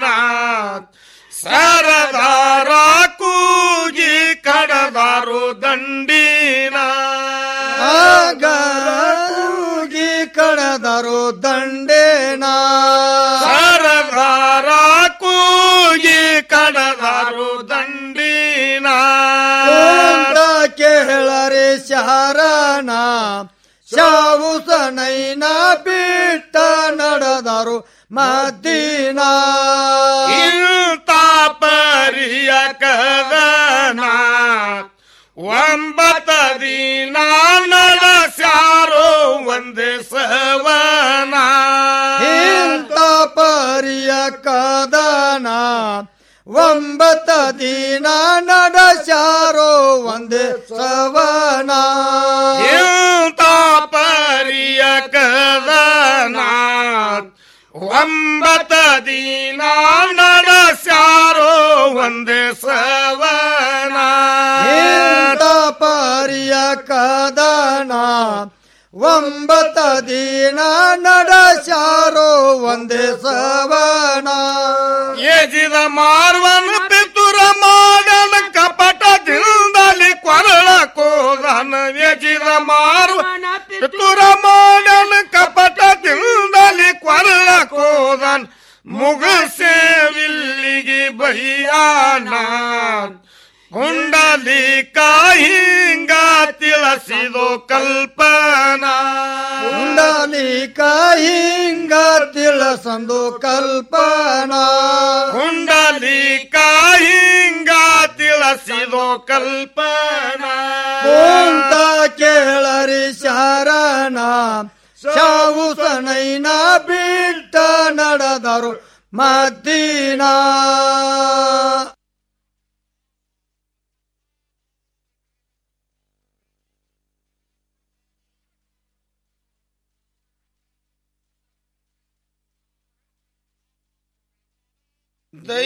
Speaker 17: ಸರದಾರ ಕೂಗಿ ಕಡದಾರು ದಂಡಿನ
Speaker 21: ಆಗ ಕೂಗಿ ಕಡದರು ದಂಡೇನ
Speaker 17: ಸರದಾರ ಕೂಗಿ ಕಡದಾರು ದಂಡಿನ
Speaker 21: ಕುಂತ ಕೇಳರೆ ಶರಣ ಶಾವುಸನೈನ ಬಿಟ್ಟ ನಡೆದರು ಮದ್ದೀನ
Speaker 17: ಇಂತ ಪರಿಯ ಕದನ ಒಂಬತ್ತ ದಿನ ನಡೆಸ್ಯಾರೋ ಒಂದೇ ಸವನ
Speaker 21: ಇಂತ ಪರಿಯ ಕದನ ಒಂಬತ್ತ ದಿನ ನಡೆಸಾರೋ ಒಂದೇ ಸವನ
Speaker 17: ಇಂತ ಪರಿಯ ಕದನ ಒಂಬತ್ತ ದಿನ ನಡೆಸ್ಯಾರೋ ಒಂದೇ ಸವನ
Speaker 21: ಇಂತ ಪರಿಯ ಕದನ ಒಂಬತ್ತ ದಿನ ನಡೆಸಾರೋ ಒಂದೇ ಸವನ
Speaker 17: ಎಜಿದ ಮಾರ್ವನ ಪಿತುರ ಮಾಡನ ಕಪಟದಿಂದಲಿ ಕೊರಳ ಕೋದನ ಎಜಿದ ಮಾರ್ವನ ಪಿತುರ ಮಾಡನ ಕಪಟದಿಂದಲಿ ಕೊರಳ ಕೋದನ್ ಮುಗಸೇವಿಲ್ಲಿಗೆ ಬೈಯಾನ ಕುಂಡಲಿ ಕಾಯಿಂಗ ತಿಳಿಸಿದೋ ಕಲ್ಪನಾ
Speaker 21: ಕುಂಡಲಿ ಕಾಯಿಂಗ ತಿಳಿಸಂದು ಕಲ್ಪನಾ
Speaker 17: ಕುಂಡಲಿ ಕಾಯಿಂಗ ತಿಳಿಸಿದೋ ಕಲ್ಪನಾ
Speaker 21: ಕುಂತ ಕೇಳರಿ ಶರಣ ಶಾವುಸನೈನ ಬಿಟ್ಟ ನಡೆದರು ಮದ್ದೀನ